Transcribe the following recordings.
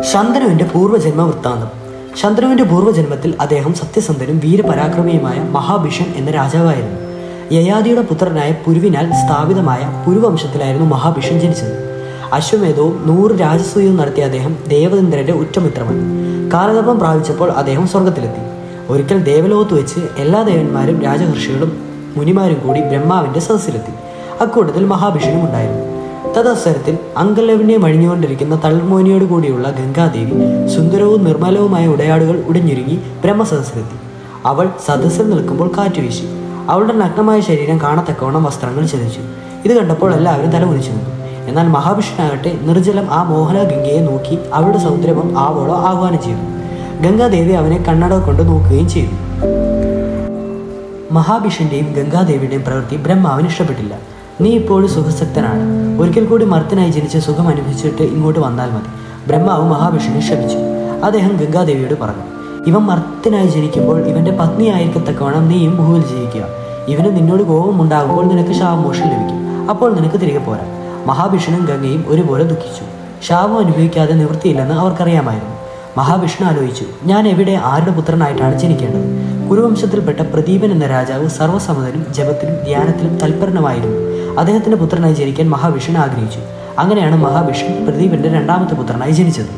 ശന്തനുവിന്റെ പൂർവ്വജന്മ വൃത്താന്തം ശന്തനുവിന്റെ പൂർവ്വജന്മത്തിൽ അദ്ദേഹം സത്യസന്ധനും വീരപരാക്രമിയുമായ മഹാഭിഷൻ എന്ന രാജാവായിരുന്നു യയാദിയുടെ പുത്രനായ പുരുവിനാൽ സ്ഥാപിതമായ പുരുവംശത്തിലായിരുന്നു മഹാഭിഷൻ ജനിച്ചത് അശ്വമേധവും നൂറ് രാജസൂയവും നടത്തിയ അദ്ദേഹം ദേവതന്ത്രന്റെ ഉറ്റമിത്രമായി കാലകർമ്മം പ്രാപിച്ചപ്പോൾ അദ്ദേഹം സ്വർഗത്തിലെത്തി ഒരിക്കൽ ദേവലോകത്ത് വെച്ച് എല്ലാ ദേവന്മാരും രാജഹർഷികളും മുനിമാരും കൂടി ബ്രഹ്മാവിന്റെ സദസ്സിലെത്തി അക്കൂട്ടത്തിൽ മഹാഭിഷനും ഉണ്ടായിരുന്നു തദവസരത്തിൽ അങ്കലവിനെ മഴിഞ്ഞുകൊണ്ടിരിക്കുന്ന തളിർമോനിയോട് കൂടിയുള്ള ഗംഗാദേവി സുന്ദരവും നിർമ്മലവുമായ ഉടയാടുകൾ ഉടഞ്ഞൊരുങ്ങി ബ്രഹ്മസദസ്സിലെത്തി അവൾ സദസ്സിൽ നിൽക്കുമ്പോൾ കാറ്റുവീശി അവളുടെ നഗ്നമായ ശരീരം കാണത്തക്കവണ്ണം വസ്ത്രങ്ങൾ ചതിച്ചു ഇത് കണ്ടപ്പോൾ എല്ലാവരും തലമുനിച്ചു നിന്നു എന്നാൽ മഹാവിഷ്ണുനാകട്ടെ നിർജ്ജലം ആ മോഹന ഗംഗയെ നോക്കി അവളുടെ സൗന്ദര്യം ആവോളോ ആഹ്വാനം ചെയ്തു ഗംഗാദേവി അവനെ കണ്ണട കൊണ്ട് നോക്കുകയും ചെയ്തു മഹാഭിഷന്റെയും ഗംഗാദേവിയുടെയും പ്രവൃത്തി ബ്രഹ്മാവിന് ഇഷ്ടപ്പെട്ടില്ല നീ ഇപ്പോഴും സുഖസക്തനാണ് ഒരിക്കൽ കൂടി മർത്തനായി ജനിച്ച് സുഖം അനുഭവിച്ചിട്ട് ഇങ്ങോട്ട് വന്നാൽ മതി ബ്രഹ്മാവ് മഹാവിഷ്ണുവിനെ ശപിച്ചു അദ്ദേഹം ഗംഗാദേവിയോട് പറഞ്ഞു ഇവൻ മർത്തനായി ജനിക്കുമ്പോൾ ഇവന്റെ പത്നിയായിരിക്കത്തക്കവണ്ണം നീയും ഭൂവിൽ ജീവിക്കുക ഇവന് നിന്നോട് കോപം ഉണ്ടാകുമ്പോൾ നിനക്ക് ശാപമോഷം ലഭിക്കും അപ്പോൾ നിനക്ക് തിരികെ പോരാം മഹാവിഷ്ണുവും ഗംഗയും ഒരുപോലെ ദുഃഖിച്ചു ശാപം അനുഭവിക്കാതെ നിവൃത്തിയില്ലെന്ന് അവർക്കറിയാമായിരുന്നു മഹാവിഷ്ണു ആലോചിച്ചു ഞാൻ എവിടെ ആരുടെ പുത്രനായിട്ടാണ് ജനിക്കേണ്ടത് കുരുവംശത്തിൽപ്പെട്ട പ്രദീപൻ എന്ന രാജാവ് സർവ്വസമ്മതനും ജപത്തിലും ധ്യാനത്തിലും തൽപരനുമായിരുന്നു അദ്ദേഹത്തിന്റെ പുത്രനായി ജനിക്കാൻ മഹാവിഷ്ണു ആഗ്രഹിച്ചു അങ്ങനെയാണ് മഹാവിഷ്ണു പ്രദീപന്റെ രണ്ടാമത്തെ പുത്രനായി ജനിച്ചത്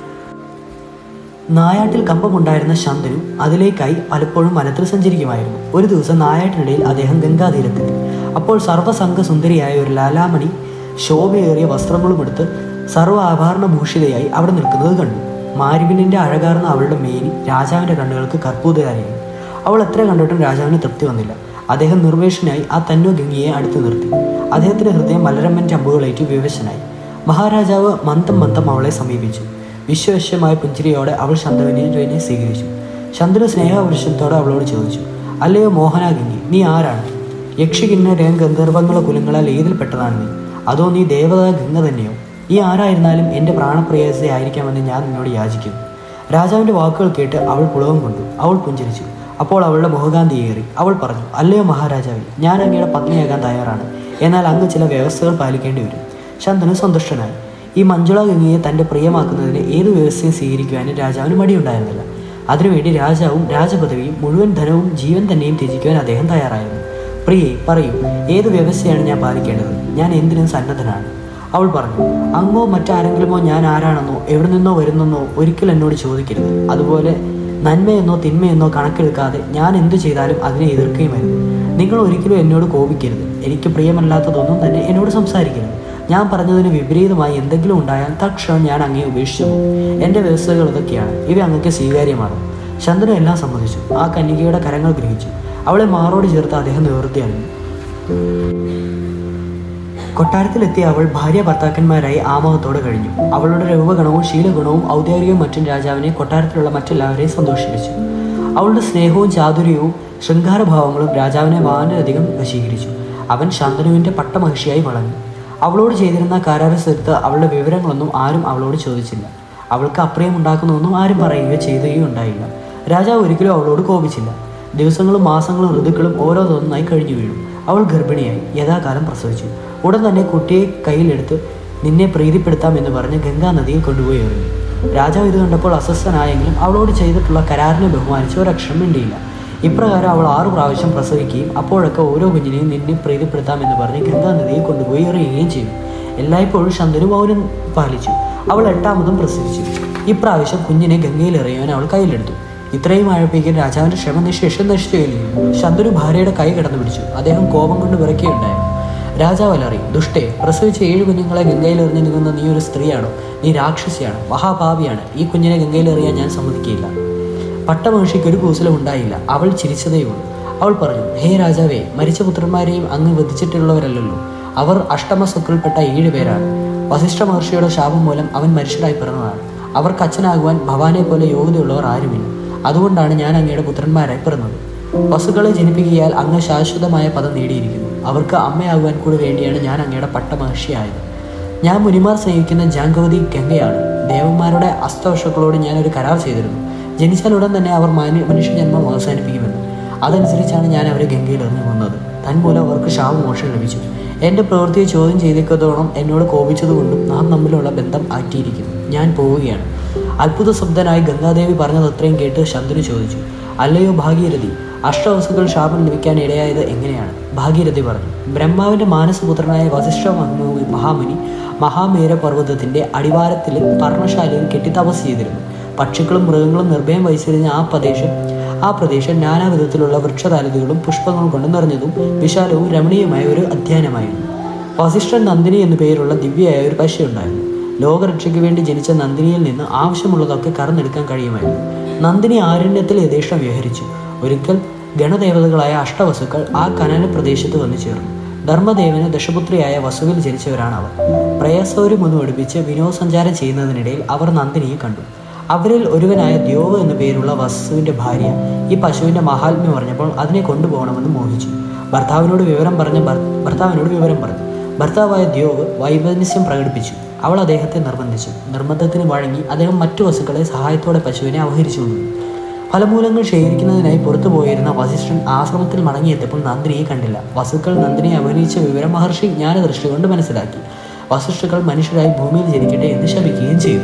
നായാട്ടിൽ കമ്പമുണ്ടായിരുന്ന ശന്തനു അതിലേക്കായി പലപ്പോഴും വനത്തിൽ സഞ്ചരിക്കുമായിരുന്നു ഒരു ദിവസം നായാട്ടിനിടയിൽ അദ്ദേഹം ഗംഗാതീരത്തെത്തി അപ്പോൾ സർവ്വസംഘ സുന്ദരിയായ ഒരു ലാലാമണി ശോഭയേറിയ വസ്ത്രങ്ങളുമെടുത്ത് സർവ്വ ആഭരണഭൂഷിതയായി അവിടെ നിൽക്കുന്നത് കണ്ടു മാരിവിനിന്റെ അഴകാർന്ന അവളുടെ മേനി രാജാവിന്റെ കണ്ണുകൾക്ക് കർപ്പൂതകാരിയായി അവൾ എത്ര കണ്ടിട്ടും രാജാവിന് തൃപ്തി വന്നില്ല അദ്ദേഹം നിർവേഷനായി ആ തന്നോ ഗംഗയെ അടുത്ത് നിർത്തി അദ്ദേഹത്തിന്റെ ഹൃദയം മലരമ്മൻ ചമ്പുകളേക്ക് വിവശനായി മഹാരാജാവ് മന്ദം മന്ദം അവളെ സമീപിച്ചു വിശ്വവശ്യമായ പുഞ്ചിരിയോടെ അവൾ ശന്തനുവിനെ സ്വീകരിച്ചു ശന്തനു സ്നേഹവൃഷത്തോടെ അവളോട് ചോദിച്ചു അല്ലയോ മോഹന ഗംഗി നീ ആരാണ് യക്ഷികിന്നരയും ഗന്ധർവങ്ങള കുലങ്ങളാൽ ഏതിൽപ്പെട്ടതാണ് നീ അതോ നീ ദേവതാ ഗംഗ തന്നെയോ ഈ ആരായിരുന്നാലും എൻ്റെ പ്രാണപ്രയാസയായിരിക്കാമെന്ന് ഞാൻ നിന്നോട് യാചിക്കുന്നു രാജാവിൻ്റെ വാക്കുകൾ കേട്ട് അവൾ പുളകം കൊണ്ടു അവൾ പുഞ്ചിരിച്ചു അപ്പോൾ അവളുടെ മുഖകാന്തി ഏറി അവൾ പറഞ്ഞു അല്ലയോ മഹാരാജാവേ ഞാൻ അങ്ങയുടെ പത്നിയാകാൻ തയ്യാറാണ് എന്നാൽ അങ്ങ് ചില വ്യവസ്ഥകൾ പാലിക്കേണ്ടി വരും ശന്തനു സന്തുഷ്ടനായി ഈ മഞ്ജുള ഗംഗയെ തൻ്റെ പ്രിയമാക്കുന്നതിന് ഏത് വ്യവസ്ഥയും സ്വീകരിക്കുവാനും രാജാവിന് മടിയുണ്ടായിരുന്നില്ല അതിനുവേണ്ടി രാജാവും രാജപദവിയും മുഴുവൻ ധനവും ജീവൻ തന്നെയും ത്യജിക്കുവാൻ അദ്ദേഹം തയ്യാറായിരുന്നു പ്രിയെ പറയൂ ഏത് വ്യവസ്ഥയാണ് ഞാൻ പാലിക്കേണ്ടത് ഞാൻ എന്തിനും സന്നദ്ധനാണ് അവൾ പറഞ്ഞു അങ്ങോ മറ്റാരെങ്കിലുമോ ഞാൻ ആരാണെന്നോ എവിടെ നിന്നോ വരുന്നെന്നോ ഒരിക്കലും എന്നോട് ചോദിക്കരുത് അതുപോലെ നന്മയെന്നോ തിന്മയെന്നോ കണക്കെടുക്കാതെ ഞാൻ എന്തു ചെയ്താലും അതിനെ എതിർക്കുകയുമരുത് നിങ്ങൾ ഒരിക്കലും എന്നോട് കോപിക്കരുത് എനിക്ക് പ്രിയമല്ലാത്തതൊന്നും തന്നെ എന്നോട് സംസാരിക്കരുത് ഞാൻ പറഞ്ഞതിന് വിപരീതമായി എന്തെങ്കിലും ഉണ്ടായാൽ തക്ഷണം ഞാൻ അങ്ങേ ഉപേക്ഷിച്ചു പോകും എൻ്റെ വ്യവസ്ഥകൾ ഇതൊക്കെയാണ് ഇവ അങ്ങക്ക് സ്വീകാര്യമാണ് ചന്ദ്രൻ എല്ലാം സമ്മതിച്ചു ആ കന്യകയുടെ കരങ്ങൾ ഗ്രഹിച്ചു അവളെ മാറോട് ചേർത്ത് അദ്ദേഹം നിവൃത്തിയായിരുന്നു കൊട്ടാരത്തിലെത്തിയ അവൾ ഭാര്യ ഭർത്താക്കന്മാരായി ആമോഹത്തോടെ കഴിഞ്ഞു അവളുടെ രൂപഗുണവും ശീലഗുണവും ഔദ്യോഗികവും മറ്റും രാജാവിനെ കൊട്ടാരത്തിലുള്ള മറ്റെല്ലാവരെയും സന്തോഷിപ്പിച്ചു അവളുടെ സ്നേഹവും ചാതുര്യവും ശൃംഗാരഭാവങ്ങളും രാജാവിനെ വളരെയധികം വശീകരിച്ചു അവൻ ശാന്തനുവിൻ്റെ പട്ടമഹിഷിയായി വളർന്നു അവളോട് ചെയ്തിരുന്ന കാരാരസ്ഥലത്ത് അവളുടെ വിവരങ്ങളൊന്നും ആരും അവളോട് ചോദിച്ചില്ല അവൾക്ക് അപ്രിയമുണ്ടാക്കുന്നതൊന്നും ആരും പറയുകയോ ചെയ്യുകയോ ഉണ്ടായില്ല രാജാവ് ഒരിക്കലും അവളോട് കോപിച്ചില്ല ദിവസങ്ങളും മാസങ്ങളും ഋതുക്കളും ഓരോന്നൊന്നായി കഴിഞ്ഞു വീണു അവൾ ഗർഭിണിയായി യഥാകാലം പ്രസവിച്ചു ഉടൻ തന്നെ കുട്ടിയെ കയ്യിലെടുത്ത് നിന്നെ പ്രീതിപ്പെടുത്താം എന്ന് പറഞ്ഞ് ഗംഗാ നദിയിൽ കൊണ്ടുപോയി എറിഞ്ഞു രാജാവ് ഇത് കണ്ടപ്പോൾ അസ്വസ്ഥനായെങ്കിലും അവളോട് ചെയ്തിട്ടുള്ള കരാറിനെ ബഹുമാനിച്ച് ഒരക്ഷരം മിണ്ടിയില്ല ഇപ്രകാരം അവൾ ആറു പ്രാവശ്യം പ്രസവിക്കുകയും അപ്പോഴൊക്കെ ഓരോ കുഞ്ഞിനെയും നിന്നെ പ്രീതിപ്പെടുത്താമെന്ന് പറഞ്ഞ് ഗംഗാ നദിയിൽ കൊണ്ടുപോയി എറിയുകയും ചെയ്തു എല്ലായ്പ്പോഴും ശന്തനു മൗനം പാലിച്ചു അവൾ എട്ടാമതും പ്രസവിച്ചു ഇപ്രാവശ്യം കുഞ്ഞിനെ ഗംഗയിൽ എറിയാൻ അവൾ കയ്യിലെടുത്തു ഇത്രയും ആഴപ്പിക്കാൻ രാജാവിന്റെ ക്ഷമ നിശേഷം നശിച്ചുകയില്ല ശന്തനു ഭാര്യയുടെ കൈ കടന്നു പിടിച്ചു അദ്ദേഹം കോപം കൊണ്ട് വിറയ്ക്കുകയുണ്ടായിരുന്നു രാജാവ് അലറി ദുഷ്ടേ പ്രസവിച്ച ഏഴ് കുഞ്ഞുങ്ങളെ ഗംഗയിൽ എറിഞ്ഞു നിൽക്കുന്ന നീ ഒരു സ്ത്രീയാണോ നീ രാക്ഷസിയാണ് മഹാഭാവിയാണ് ഈ കുഞ്ഞിനെ ഗംഗയിൽ എറിയാൻ ഞാൻ സമ്മതിക്കില്ല പട്ടമഹർഷിക്ക് ഒരു കൂസലും ഉണ്ടായില്ല അവൾ ചിരിച്ചതേയുള്ളൂ അവൾ പറഞ്ഞു ഹേ രാജാവേ മരിച്ച പുത്രന്മാരെയും അങ്ങ് വധിച്ചിട്ടുള്ളവരല്ലല്ലോ അവർ അഷ്ടമസുക്കളിൽപ്പെട്ട ഏഴ് പേരാണ് വസിഷ്ഠ മഹർഷിയുടെ ശാപം മൂലം അവൻ മനുഷ്യരായി പിറന്നതാണ് അവർക്ക് അച്ഛനാകുവാൻ ഭവാനെ പോലെ യോഗ്യതയുള്ളവർ ആരുമില്ല അതുകൊണ്ടാണ് ഞാൻ അങ്ങയുടെ പുത്രന്മാരായി പിറന്നത് പശുക്കളെ ജനിപ്പിക്കിയാൽ അങ്ങ് ശാശ്വതമായ പദം നേടിയിരിക്കുന്നു അവർക്ക് അമ്മയാകുവാൻ കൂടി വേണ്ടിയാണ് ഞാൻ അങ്ങയുടെ പട്ടമഹർഷിയായത് ഞാൻ മുനിമാർ സ്നേഹിക്കുന്ന ജാങ്കവതി ഗംഗയാണ് ദേവന്മാരുടെ അസ്തവശക്കളോട് ഞാൻ ഒരു കരാർ ചെയ്തിരുന്നു ജനിച്ചാൽ ഉടൻ തന്നെ അവർ മാന്യ മനുഷ്യജന്മം അവസാനിപ്പിക്കുമെന്ന് അതനുസരിച്ചാണ് ഞാൻ അവരെ ഗംഗയിൽ എറിഞ്ഞു കൊന്നത് തന്മൂലം അവർക്ക് ശാപമോക്ഷം ലഭിച്ചു എൻ്റെ പ്രവൃത്തിയെ ചോദ്യം ചെയ്തേക്കതോളം എന്നോട് കോപിച്ചതുകൊണ്ടും നാം തമ്മിലുള്ള ബന്ധം ആറ്റിയിരിക്കുന്നു ഞാൻ പോവുകയാണ് അത്ഭുതശബ്ദനായി ഗംഗാദേവി പറഞ്ഞത് അത്രയും കേട്ട് ശന്തനു ചോദിച്ചു അല്ലയോ ഭാഗീരഥി അഷ്ടവസുക്കൾ ശാപം ലഭിക്കാൻ ഇടയായത് എങ്ങനെയാണ് ഭാഗീരഥി പറഞ്ഞു ബ്രഹ്മാവിന്റെ മാനസപുത്രനായ വസിഷ്ഠ മഹ- മഹാമുനി മഹാമേര പർവ്വതത്തിന്റെ അടിവാരത്തിൽ പർണശാലയിൽ കെട്ടി തപസ് ചെയ്തിരുന്നു പക്ഷികളും മൃഗങ്ങളും നിർഭയം വഹിച്ചിരുന്ന ആ പ്രദേശം ആ പ്രദേശം നാനാവിധത്തിലുള്ള വൃക്ഷതാലതികളും പുഷ്പങ്ങളും കൊണ്ട് നിറഞ്ഞതും വിശാലവും രമണീയമായ ഒരു അധ്യയനമായിരുന്നു വസിഷ്ഠൻ നന്ദിനി എന്നു പേരുള്ള ദിവ്യയായ ഒരു പശയുണ്ടായിരുന്നു ലോകരക്ഷയ്ക്ക് വേണ്ടി ജനിച്ച നന്ദിനിയിൽ നിന്ന് ആവശ്യമുള്ളതൊക്കെ കറന്നെടുക്കാൻ കഴിയുമായിരുന്നു നന്ദിനി ആരണ്യത്തിൽ യഥേഷ്ടം വിഹരിച്ചു ഒരിക്കൽ ഗണദേവതകളായ അഷ്ടവസുക്കൾ ആ കനല പ്രദേശത്ത് വന്നു ചേർന്നു ധർമ്മദേവന് ദശപുത്രിയായ വസുവിൽ ജനിച്ചവരാണ് അവർ പ്രയാസൗര്യം ഒന്ന് ഒടിപ്പിച്ച് വിനോദസഞ്ചാരം ചെയ്യുന്നതിനിടയിൽ അവർ നന്ദിനിയെ കണ്ടു അവരിൽ ഒരുവനായ ദ്യോവ് എന്നു പേരുള്ള വസുവിന്റെ ഭാര്യ ഈ പശുവിന്റെ മഹാത്മ്യം പറഞ്ഞപ്പോൾ അതിനെ കൊണ്ടുപോകണമെന്ന് മോഹിച്ചു ഭർത്താവിനോട് വിവരം പറഞ്ഞ ഭർ- ഭർത്താവിനോട് വിവരം പറഞ്ഞു ഭർത്താവായ ദ്യോവ് വൈമനസ്യം പ്രകടിപ്പിച്ചു അവൾ അദ്ദേഹത്തെ നിർബന്ധിച്ചു നിർബന്ധത്തിന് വഴങ്ങി അദ്ദേഹം മറ്റു വസുക്കളെ സഹായത്തോടെ പശുവിനെ അപഹരിച്ചു കൊണ്ടുപോയി ഫലമൂലങ്ങൾ ശേഖരിക്കുന്നതിനായി പുറത്തു പോയിരുന്ന വസിഷ്ഠൻ ആശ്രമത്തിൽ മടങ്ങിയെത്തിയപ്പോൾ നന്ദിനിയെ കണ്ടില്ല വസുക്കൾ നന്ദിനിയെ അപഹരിച്ച വിവരം മഹർഷി ജ്ഞാനദൃഷ്ടി കൊണ്ട് മനസ്സിലാക്കി വസിഷ്ഠകൾ മനുഷ്യരായി ഭൂമിയിൽ ജനിക്കട്ടെ എന്ന് ശപിക്കുകയും ചെയ്തു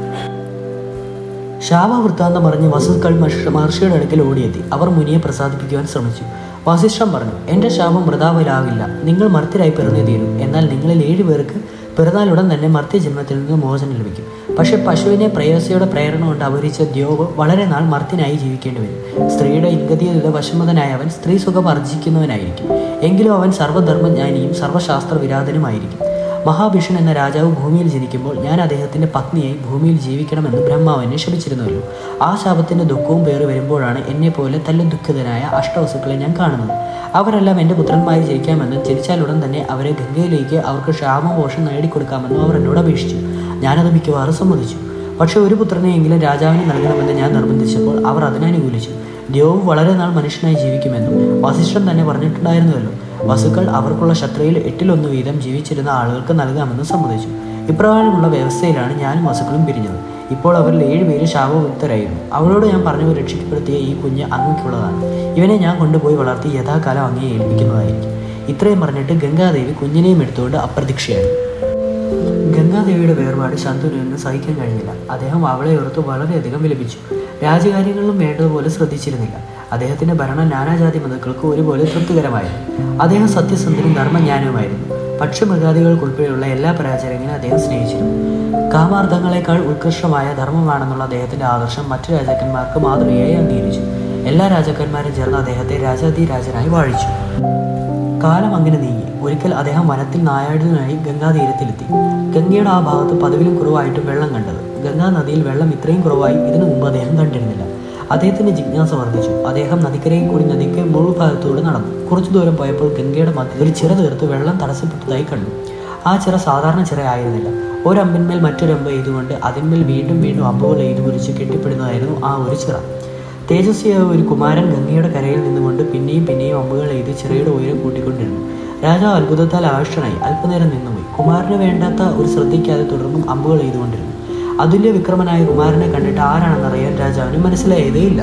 ശാപവൃത്താന്തം പറഞ്ഞ് വസുക്കൾ മഹർഷ- മഹർഷിയുടെ അടുക്കൽ ഓടിയെത്തി അവർ മുനിയെ പ്രസാദിപ്പിക്കുവാൻ ശ്രമിച്ചു വസിഷ്ഠം പറഞ്ഞു എൻ്റെ ശാപം വൃതാവലാകില്ല നിങ്ങൾ മർത്യരായി പിറന്നേ തീരും എന്നാൽ നിങ്ങളിൽ ഏഴ് പേർക്ക് പിറന്നാലുടൻ തന്നെ മർത്യജന്മത്തിൽ നിന്ന് മോചനം ലഭിക്കും പക്ഷേ പശുവിനെ പ്രേയസിയുടെ പ്രേരണ കൊണ്ട് അപഹരിച്ച ദ്യോവ് വളരെ നാൾ മർത്യനായി ജീവിക്കേണ്ടി വരും സ്ത്രീയുടെ ഇൻഗതിയുടെ വശമതനായ അവൻ സ്ത്രീ സുഖം ആർജിക്കുന്നവനായിരിക്കും എങ്കിലും അവൻ സർവ്വധർമ്മജ്ഞാനിയും സർവ്വശാസ്ത്ര വിരാതനുമായിരിക്കും മഹാഭിഷൻ എന്ന രാജാവ് ഭൂമിയിൽ ജനിക്കുമ്പോൾ ഞാൻ അദ്ദേഹത്തിന്റെ പത്നിയായി ഭൂമിയിൽ ജീവിക്കണമെന്ന് ബ്രഹ്മാവിനെ ശപിച്ചിരുന്നുവല്ലോ ആ ശാപത്തിന്റെ ദുഃഖവും പേറി വരുമ്പോഴാണ് എന്നെ പോലെ തല്ല ദുഃഖിതനായ അഷ്ടവസുക്കളെ ഞാൻ കാണുന്നത് അവരെല്ലാം എൻ്റെ പുത്രന്മാരെ ജനിക്കാമെന്നും ജനിച്ചാലുടൻ തന്നെ അവരെ ഗംഗയിലേക്ക് അവർക്ക് ക്ഷാമപോഷം നേടിക്കൊടുക്കാമെന്നും അവർ എന്നോട് അപേക്ഷിച്ചു ഞാനത് മിക്കവാറും സമ്മതിച്ചു പക്ഷെ ഒരു പുത്രനെയെങ്കിലും രാജാവിന് നൽകണമെന്ന് ഞാൻ നിർബന്ധിച്ചപ്പോൾ അവർ അതിനനുകൂലിച്ചു ദേവ് വളരെ നാൾ മനുഷ്യനായി ജീവിക്കുമെന്നും വസിഷ്ഠൻ തന്നെ പറഞ്ഞിട്ടുണ്ടായിരുന്നുവല്ലോ വസുക്കൾ അവർക്കുള്ള ശത്രുയിൽ എട്ടിലൊന്ന് വീതം ജീവിച്ചിരുന്ന ആളുകൾക്ക് നൽകാമെന്ന് സമ്മതിച്ചു ഇപ്രകാരമുള്ള വ്യവസ്ഥയിലാണ് ഞാനും വസുക്കളും പിരിഞ്ഞത് ഇപ്പോൾ അവരിൽ ഏഴുപേര് ശാപവിമുക്തരായിരുന്നു അവളോട് ഞാൻ പറഞ്ഞു രക്ഷിക്കപ്പെടുത്തിയ ഈ കുഞ്ഞ് അങ്ങക്കുള്ളതാണ് ഇവനെ ഞാൻ കൊണ്ടുപോയി വളർത്തി യഥാകാലം അങ്ങയെ ഏൽപ്പിക്കുന്നതായിരിക്കും ഇത്രയും പറഞ്ഞിട്ട് ഗംഗാദേവി കുഞ്ഞിനെയും എടുത്തുകൊണ്ട് അപ്രതീക്ഷയായി ഗംഗാദേവിയുടെ വേർപാട് ശന്തനുവിന് സഹിക്കാൻ കഴിഞ്ഞില്ല അദ്ദേഹം അവളെ ഓർത്ത് വളരെയധികം വിലപിച്ചു രാജകാര്യങ്ങളിലും വേണ്ടതുപോലെ ശ്രദ്ധിച്ചിരുന്നില്ല അദ്ദേഹത്തിന്റെ ഭരണം നാനാജാതി മതങ്ങൾക്ക് ഒരുപോലെ തൃപ്തികരമായിരുന്നു അദ്ദേഹം സത്യസന്ധനും ധർമ്മജ്ഞാനവുമായിരുന്നു പക്ഷിമൃഗാദികൾക്കുൾപ്പെടെയുള്ള എല്ലാ പരാചരങ്ങളും അദ്ദേഹം സ്നേഹിച്ചിരുന്നു കാമാർത്ഥങ്ങളെക്കാൾ ഉത്കൃഷ്ടമായ ധർമ്മമാണെന്നുള്ള അദ്ദേഹത്തിന്റെ ആദർശം മറ്റു രാജാക്കന്മാർക്ക് മാതൃകയായി അംഗീകരിച്ചു എല്ലാ രാജാക്കന്മാരും ചേർന്ന് അദ്ദേഹത്തെ രാജാധിരാജനായി വാഴിച്ചു കാലം അങ്ങനെ നീങ്ങി ഒരിക്കൽ അദ്ദേഹം വനത്തിൽ നായാടിനായി ഗംഗാതീരത്തിലെത്തി ഗംഗയുടെ ആ ഭാഗത്ത് പതിവിലും കുറവായിട്ടും വെള്ളം കണ്ടത് ഗംഗാ നദിയിൽ വെള്ളം ഇത്രയും കുറവായി ഇതിനു മുമ്പ് അദ്ദേഹം കണ്ടിരുന്നില്ല അദ്ദേഹത്തിന്റെ ജിജ്ഞാസ വർദ്ധിച്ചു അദ്ദേഹം നദിക്കരയിൽ കൂടി നദിക്ക് മുഴുഭാഗത്തൂടെ നടന്നു കുറച്ചു ദൂരം പോയപ്പോൾ ഗംഗയുടെ മധ്യത്തിൽ ഒരു ചിറ തീർത്ത് വെള്ളം തടസ്സപ്പെട്ടതായി കണ്ടു ആ ചിറ സാധാരണ ചിറ ആയിരുന്നില്ല ഒരമ്പിന്മേൽ മറ്റൊരമ്പ് എയ്തുകൊണ്ട് അതിന്മേൽ വീണ്ടും വീണ്ടും അമ്പുകൾ എയ്തു കുറിച്ച് കെട്ടിപ്പിടുന്നതായിരുന്നു ആ ഒരു ചിറ തേജസ്വിയായ ഒരു കുമാരൻ ഗംഗയുടെ കരയിൽ നിന്നുകൊണ്ട് പിന്നെയും പിന്നെയും അമ്പുകൾ എയ്ത് ചിറയുടെ ഉയരം കൂട്ടിക്കൊണ്ടിരുന്നു രാജാവ് അത്ഭുതത്താൽ ആകർഷനായി അല്പനേരം നിന്നുപോയി കുമാരന് വേണ്ടാത്ത ഒരു ശ്രദ്ധിക്കാതെ തുടർന്നും അമ്പുകൾ എയ്തുകൊണ്ടിരുന്നു അതുല്യ വിക്രമനായ കുമാരനെ കണ്ടിട്ട് ആരാണെന്നറിയാൻ രാജാവിന് മനസ്സിലായതേയില്ല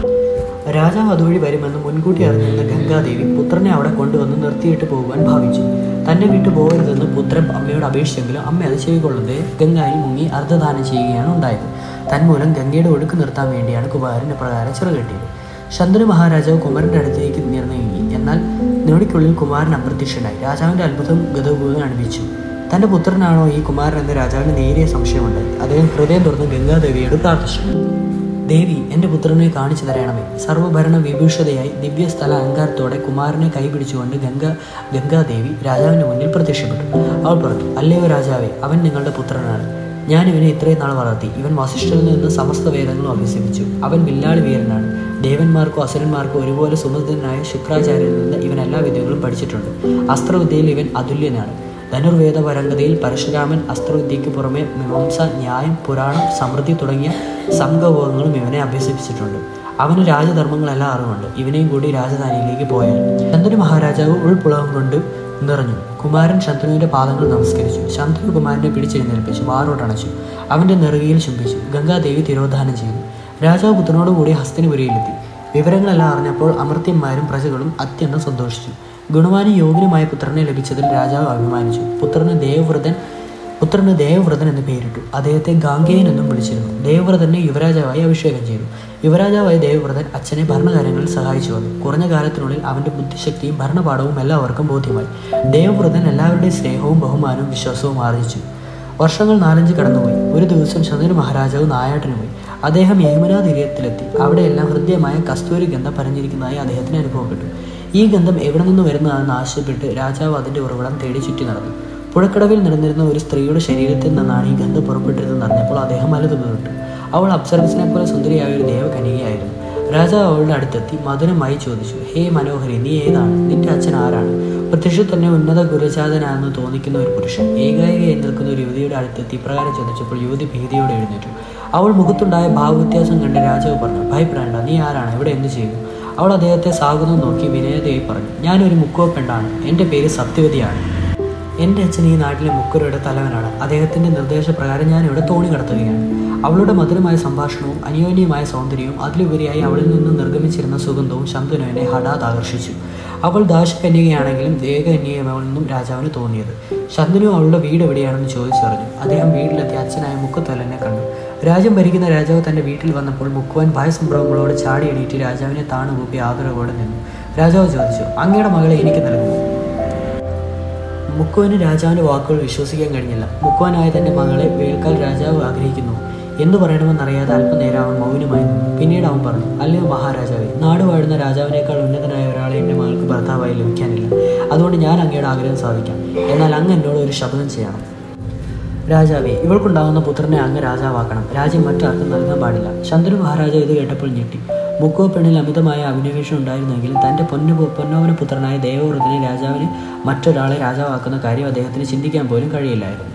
രാജാവ് അതുവഴി വരുമെന്ന് മുൻകൂട്ടി അറിഞ്ഞിരുന്ന ഗംഗാദേവി പുത്രനെ അവിടെ കൊണ്ടുവന്ന് നിർത്തിയിട്ട് പോകുവാൻ ഭാവിച്ചു തന്നെ വിട്ടു പോകരുതെന്ന് പുത്രൻ അമ്മയോട് അപേക്ഷിച്ചെങ്കിലും അമ്മ അത് ചെവികൊള്ളതെ ഗംഗായിൽ മുങ്ങി അർദ്ധദാനം ചെയ്യുകയാണ് ഉണ്ടായത് തന്മൂലം ഗംഗയുടെ ഒഴുക്ക് നിർത്താൻ വേണ്ടിയാണ് കുമാരൻ പ്രകാരം ചിറകെട്ടിയത് ശന്തനു മഹാരാജാവ് കുമാരന്റെ അടുത്തേക്ക് നീങ്ങി എന്നാൽ നിമിടിക്കുള്ളിൽ കുമാരൻ അപ്രത്യക്ഷനായി രാജാവിന്റെ അത്ഭുതം ഗതഭൂതം അണിപ്പിച്ചു തന്റെ പുത്രനാണോ ഈ കുമാരൻ എന്ന് രാജാവിന് നേരിയ സംശയമുണ്ടായി അദ്ദേഹം ഹൃദയം തുറന്ന് ഗംഗാദേവിയോട് പ്രാർത്ഥിച്ചു ദേവി എൻ്റെ പുത്രനെ കാണിച്ചു തരണമേ സർവ്വഭരണ വിഭൂഷതയായി ദിവ്യസ്ഥല അലങ്കാരത്തോടെ കുമാരനെ കൈപിടിച്ചുകൊണ്ട് ഗംഗ ഗംഗാദേവി രാജാവിൻ്റെ മുന്നിൽ പ്രത്യക്ഷപ്പെട്ടു അവൾ പറഞ്ഞു അല്ലയോ രാജാവേ അവൻ നിങ്ങളുടെ പുത്രനാണ് ഞാൻ ഇവനെ ഇത്രയും നാൾ വളർത്തി ഇവൻ വസിഷ്ഠരിൽ നിന്ന് സമസ്ത വേദങ്ങളും അഭ്യസിപ്പിച്ചു അവൻ വില്ലാളി വീരനാണ് ദേവന്മാർക്കോ അസുരന്മാർക്കോ ഒരുപോലെ സുമൃതനായ ശുക്രാചാര്യരിൽ നിന്ന് ഇവൻ എല്ലാ വിദ്യകളും പഠിച്ചിട്ടുണ്ട് അസ്ത്രവിദ്യയിൽ ഇവൻ അതുല്യനാണ് ധനുർവേദ പരങ്കതയിൽ പരശുരാമൻ അസ്ത്രവിദ്യയ്ക്ക് പുറമെ മീമാംസ ന്യായം പുരാണം സമൃദ്ധി തുടങ്ങിയ സംഗവങ്ങളും ഇവനെ അഭ്യസിപ്പിച്ചിട്ടുണ്ട് അവന് രാജധർമ്മങ്ങളെല്ലാം അറിവുണ്ട് ഇവനെയും കൂടി രാജധാനിയിലേക്ക് പോയാൽ ശന്തനു മഹാരാജാവ് ഉൾപ്പുളകം കൊണ്ട് നിറഞ്ഞു കുമാരൻ ശന്തനുവിന്റെ പാദങ്ങൾ നമസ്കരിച്ചു ശന്തനു കുമാരനെ പിടിച്ചെഴുന്നേൽപ്പിച്ചു മാറോട്ടണച്ചു അവന്റെ നെറുകയിൽ ചുംബിച്ചു ഗംഗാദേവി തിരോധാനം ചെയ്തു രാജാവ് പുത്രനോടുകൂടി ഹസ്തിനുപുരയിലെത്തി വിവരങ്ങളെല്ലാം അറിഞ്ഞപ്പോൾ അമർത്യന്മാരും പ്രജകളും അത്യന്തം സന്തോഷിച്ചു ഗുണവാനും യോഗ്യനുമായ പുത്രനെ ലഭിച്ചതിൽ രാജാവ് അഭിമാനിച്ചു പുത്രന് ദേവവ്രതൻ പുത്രന് ദേവവ്രതൻ എന്ന് പേരിട്ടു അദ്ദേഹത്തെ ഗാംഗേയൻ എന്നും വിളിച്ചിരുന്നു ദേവവ്രതനെ യുവരാജാവായി അഭിഷേകം ചെയ്തു യുവരാജാവായ ദേവവ്രതൻ അച്ഛനെ ഭരണകാര്യങ്ങളിൽ സഹായിച്ചു വന്നു കുറഞ്ഞ കാലത്തിനുള്ളിൽ അവന്റെ ബുദ്ധിശക്തിയും ഭരണപാഠവും എല്ലാവർക്കും ബോധ്യമായി ദേവവ്രതൻ എല്ലാവരുടെയും സ്നേഹവും ബഹുമാനവും വിശ്വാസവും ആർജിച്ചു വർഷങ്ങൾ നാലഞ്ച് കടന്നുപോയി ഒരു ദിവസം ശന്തനു മഹാരാജാവ് നായാട്ടിന് പോയി അദ്ദേഹം യമുനാ തീരത്തിലെത്തി അവിടെയെല്ലാം ഹൃദ്യമായ കസ്തൂരി ഗന്ധം പരഞ്ഞിരിക്കുന്നതായി അദ്ദേഹത്തിന് അനുഭവപ്പെട്ടു ഈ ഗന്ധം എവിടെ നിന്ന് വരുന്നതാണെന്ന് ആവശ്യപ്പെട്ട് രാജാവ് അതിന്റെ ഉറവിടം തേടി ചുറ്റി നടന്നു പുഴക്കടവിൽ നടന്നിരുന്ന ഒരു സ്ത്രീയുടെ ശരീരത്തിൽ നിന്നാണ് ഈ ഗന്ധം പുറപ്പെട്ടിരുന്നത് അറിഞ്ഞപ്പോൾ അദ്ദേഹം അലുതുന്നു വിട്ടു അവൾ അപ്സരസിനെ പോലെ സുന്ദരിയായ ഒരു ദേവകന്യകയായിരുന്നു രാജാവ് അവളുടെ അടുത്തെത്തി മധുരമായി ചോദിച്ചു ഹേ മനോഹരി നീ ഏതാണ് നിന്റെ അച്ഛൻ ആരാണ് പ്രത്യക്ഷത്തിൽ തന്നെ ഉന്നത ഗുരുജാതനാണെന്ന് തോന്നിക്കുന്ന ഒരു പുരുഷൻ ഏകായികയായി നിൽക്കുന്ന ഒരു യുവതിയുടെ അടുത്തെത്തി ഇപ്രകാരം ചോദിച്ചപ്പോൾ യുവതി ഭീതിയോടെ എഴുന്നേറ്റു അവൾ മുഖത്തുണ്ടായ ഭാവവ്യത്യാസം കണ്ട് രാജാവ് പറഞ്ഞു ഭയപ്പെടേണ്ട നീ ആരാണ് ഇവിടെ എന്ത് ചെയ്യുന്നു അവൾ അദ്ദേഹത്തെ സാകുതം നോക്കി വിനയതയായി പറഞ്ഞു ഞാനൊരു മുക്കുവ പെണ്ണാണ് എൻ്റെ പേര് സത്യവതിയാണ് എൻ്റെ അച്ഛൻ ഈ നാട്ടിലെ മുക്കുരയുടെ തലവനാണ് അദ്ദേഹത്തിൻ്റെ നിർദ്ദേശപ്രകാരം ഞാൻ ഇവിടെ തോണി കടത്തുകയാണ് അവളുടെ മധുരമായ സംഭാഷണവും അന്യോന്യമായ സൗന്ദര്യവും അതിലുപരിയായി അവളിൽ നിന്ന് നിർഗമിച്ചിരുന്ന സുഗന്ധവും ശന്തനുവിനെ ഹഠാത് ആകർഷിച്ചു അവൾ ദാശകന്യകയാണെങ്കിലും ദേഹകന്യകമെന്നും രാജാവിന് തോന്നിയത് ശന്തനു അവളുടെ വീട് എവിടെയാണെന്ന് ചോദിച്ചറിഞ്ഞു അദ്ദേഹം വീട്ടിലെത്തി അച്ഛനായ മുക്കത്തലനെ കണ്ടു രാജ്യം ഭരിക്കുന്ന രാജാവ് തന്റെ വീട്ടിൽ വന്നപ്പോൾ മുക്കുവൻ ഭയസംഭവങ്ങളോട് ചാടി എണീറ്റ് രാജാവിനെ താണുകൂപ്പി ആദരവോടെ നിന്നു രാജാവ് ചോദിച്ചു അങ്ങയുടെ മകളെ എനിക്ക് നൽകുന്നു മുക്കുവന് രാജാവിന്റെ വാക്കുകൾ വിശ്വസിക്കാൻ കഴിഞ്ഞില്ല മുക്കുവനായ തന്റെ മകളെ വേൽക്കാൽ രാജാവ് ആഗ്രഹിക്കുന്നു എന്തു പറയണമെന്നറിയാതെ അല്പനേരം അവൻ മൗനമായി നിന്നു പിന്നീട് അവൻ പറഞ്ഞു അല്ലയോ മഹാരാജാവേ നാട് വാഴുന്ന രാജാവിനേക്കാൾ ഉന്നതനായ ഒരാളെ എൻ്റെ മകൾക്ക് ഭർത്താവായി ലഭിക്കാനില്ല അതുകൊണ്ട് ഞാൻ അങ്ങയുടെ ആഗ്രഹം സാധിക്കാം എന്നാൽ അങ്ങ് എന്നോട് ഒരു ശബ്ദം ചെയ്യണം രാജാവേ ഇവൾക്കുണ്ടാകുന്ന പുത്രനെ അങ്ങ് രാജാവാക്കണം രാജ്യം മറ്റാർക്കും നൽകാൻ പാടില്ല ശന്തനു മഹാരാജ ഇത് കേട്ടപ്പോൾ ഞെട്ടി മുക്കോ പെണ്ണിൽ അമിതമായ അഭിനിവേശം ഉണ്ടായിരുന്നെങ്കിലും തൻ്റെ പൊന്നു പൊന്നോവന പുത്രനായ ദേവവ്രതനെ രാജാവിന് മറ്റൊരാളെ രാജാവാക്കുന്ന കാര്യം അദ്ദേഹത്തിന് ചിന്തിക്കാൻ പോലും കഴിയില്ലായിരുന്നു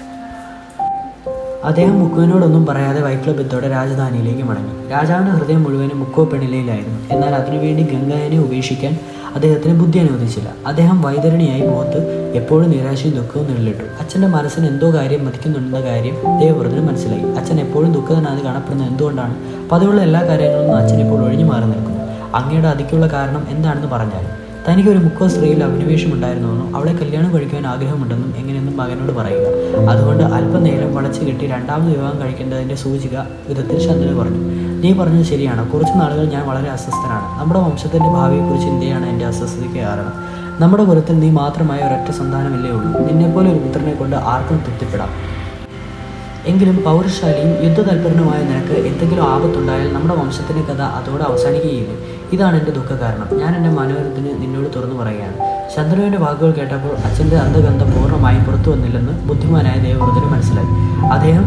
അദ്ദേഹം മുക്കുവിനോടൊന്നും പറയാതെ വൈക്ലഭ്യത്തോടെ രാജധാനിയിലേക്ക് മടങ്ങി രാജാവിന്റെ ഹൃദയം മുഴുവനും മുക്കോ പെണ്ണിലയിലായിരുന്നു എന്നാൽ അതിനുവേണ്ടി ഗംഗായനെ ഉപേക്ഷിക്കാൻ അദ്ദേഹത്തിന് ബുദ്ധി അനുവദിച്ചില്ല അദ്ദേഹം വൈതരണിയായി മുഖത്ത് എപ്പോഴും നിരാശയും ദുഃഖവും നിഴലിട്ടു അച്ഛന്റെ മനസ്സിന് എന്തോ കാര്യം മതിക്കുന്നുണ്ടെന്ന കാര്യം ദേവവ്രതന് മനസ്സിലായി അച്ഛൻ എപ്പോഴും ദുഃഖതനായി കാണപ്പെടുന്നത് എന്തുകൊണ്ടാണ് പതിവുള്ള എല്ലാ കാര്യങ്ങളിൽ നിന്നും അച്ഛൻ ഇപ്പോൾ ഒഴിഞ്ഞു മാറി നിൽക്കുന്നു അങ്ങയുടെ അതിക്കുള്ള കാരണം എന്താണെന്ന് പറഞ്ഞാൽ തനിക്കൊരു മുക്കോ സ്ത്രീയിൽ അഭിനിവേശം ഉണ്ടായിരുന്നുവെന്നും അവളെ കല്യാണം കഴിക്കുവാൻ ആഗ്രഹമുണ്ടെന്നും എങ്ങനെയെന്നും മകനോട് പറയുക അതുകൊണ്ട് അല്പനേരം വളച്ചു കെട്ടി രണ്ടാമത് വിവാഹം കഴിക്കേണ്ടതിന്റെ സൂചിക വിധത്തിൽ ചന്ദ്രന് പറഞ്ഞു നീ പറഞ്ഞത് ശരിയാണ് കുറച്ച് നാളുകൾ ഞാൻ വളരെ അസ്വസ്ഥനാണ് നമ്മുടെ വംശത്തിന്റെ ഭാവിയെക്കുറിച്ച് ചിന്തയാണ് എൻ്റെ അസ്വസ്ഥതയ്ക്ക് കാരണം നമ്മുടെ കുലത്തിൽ നീ മാത്രമായ ഒരൊറ്റ സന്താനമല്ലേ ഉള്ളൂ നിന്നെപ്പോലെ ഒരു പുത്രനെ കൊണ്ട് ആർക്കും തൃപ്തിപ്പെടാം എങ്കിലും പൗരശാലിയും യുദ്ധതൽപരനുമായ നിനക്ക് എന്തെങ്കിലും ആപത്തുണ്ടായാൽ നമ്മുടെ വംശത്തിന്റെ കഥ അതോടെ അവസാനിക്കുകയില്ലേ ഇതാണ് എൻ്റെ ദുഃഖ കാരണം ഞാൻ എൻ്റെ മനോരത്തിന് നിന്നോട് തുറന്നു പറയുകയാണ് ചന്ദ്രനുവിൻ്റെ വാക്കുകൾ കേട്ടപ്പോൾ അച്ഛൻ്റെ അന്ധഗന്ധം പൂർണ്ണമായും പുറത്തു വന്നില്ലെന്ന് ബുദ്ധിമാനായ ദേവവ്രതന് മനസ്സിലായി അദ്ദേഹം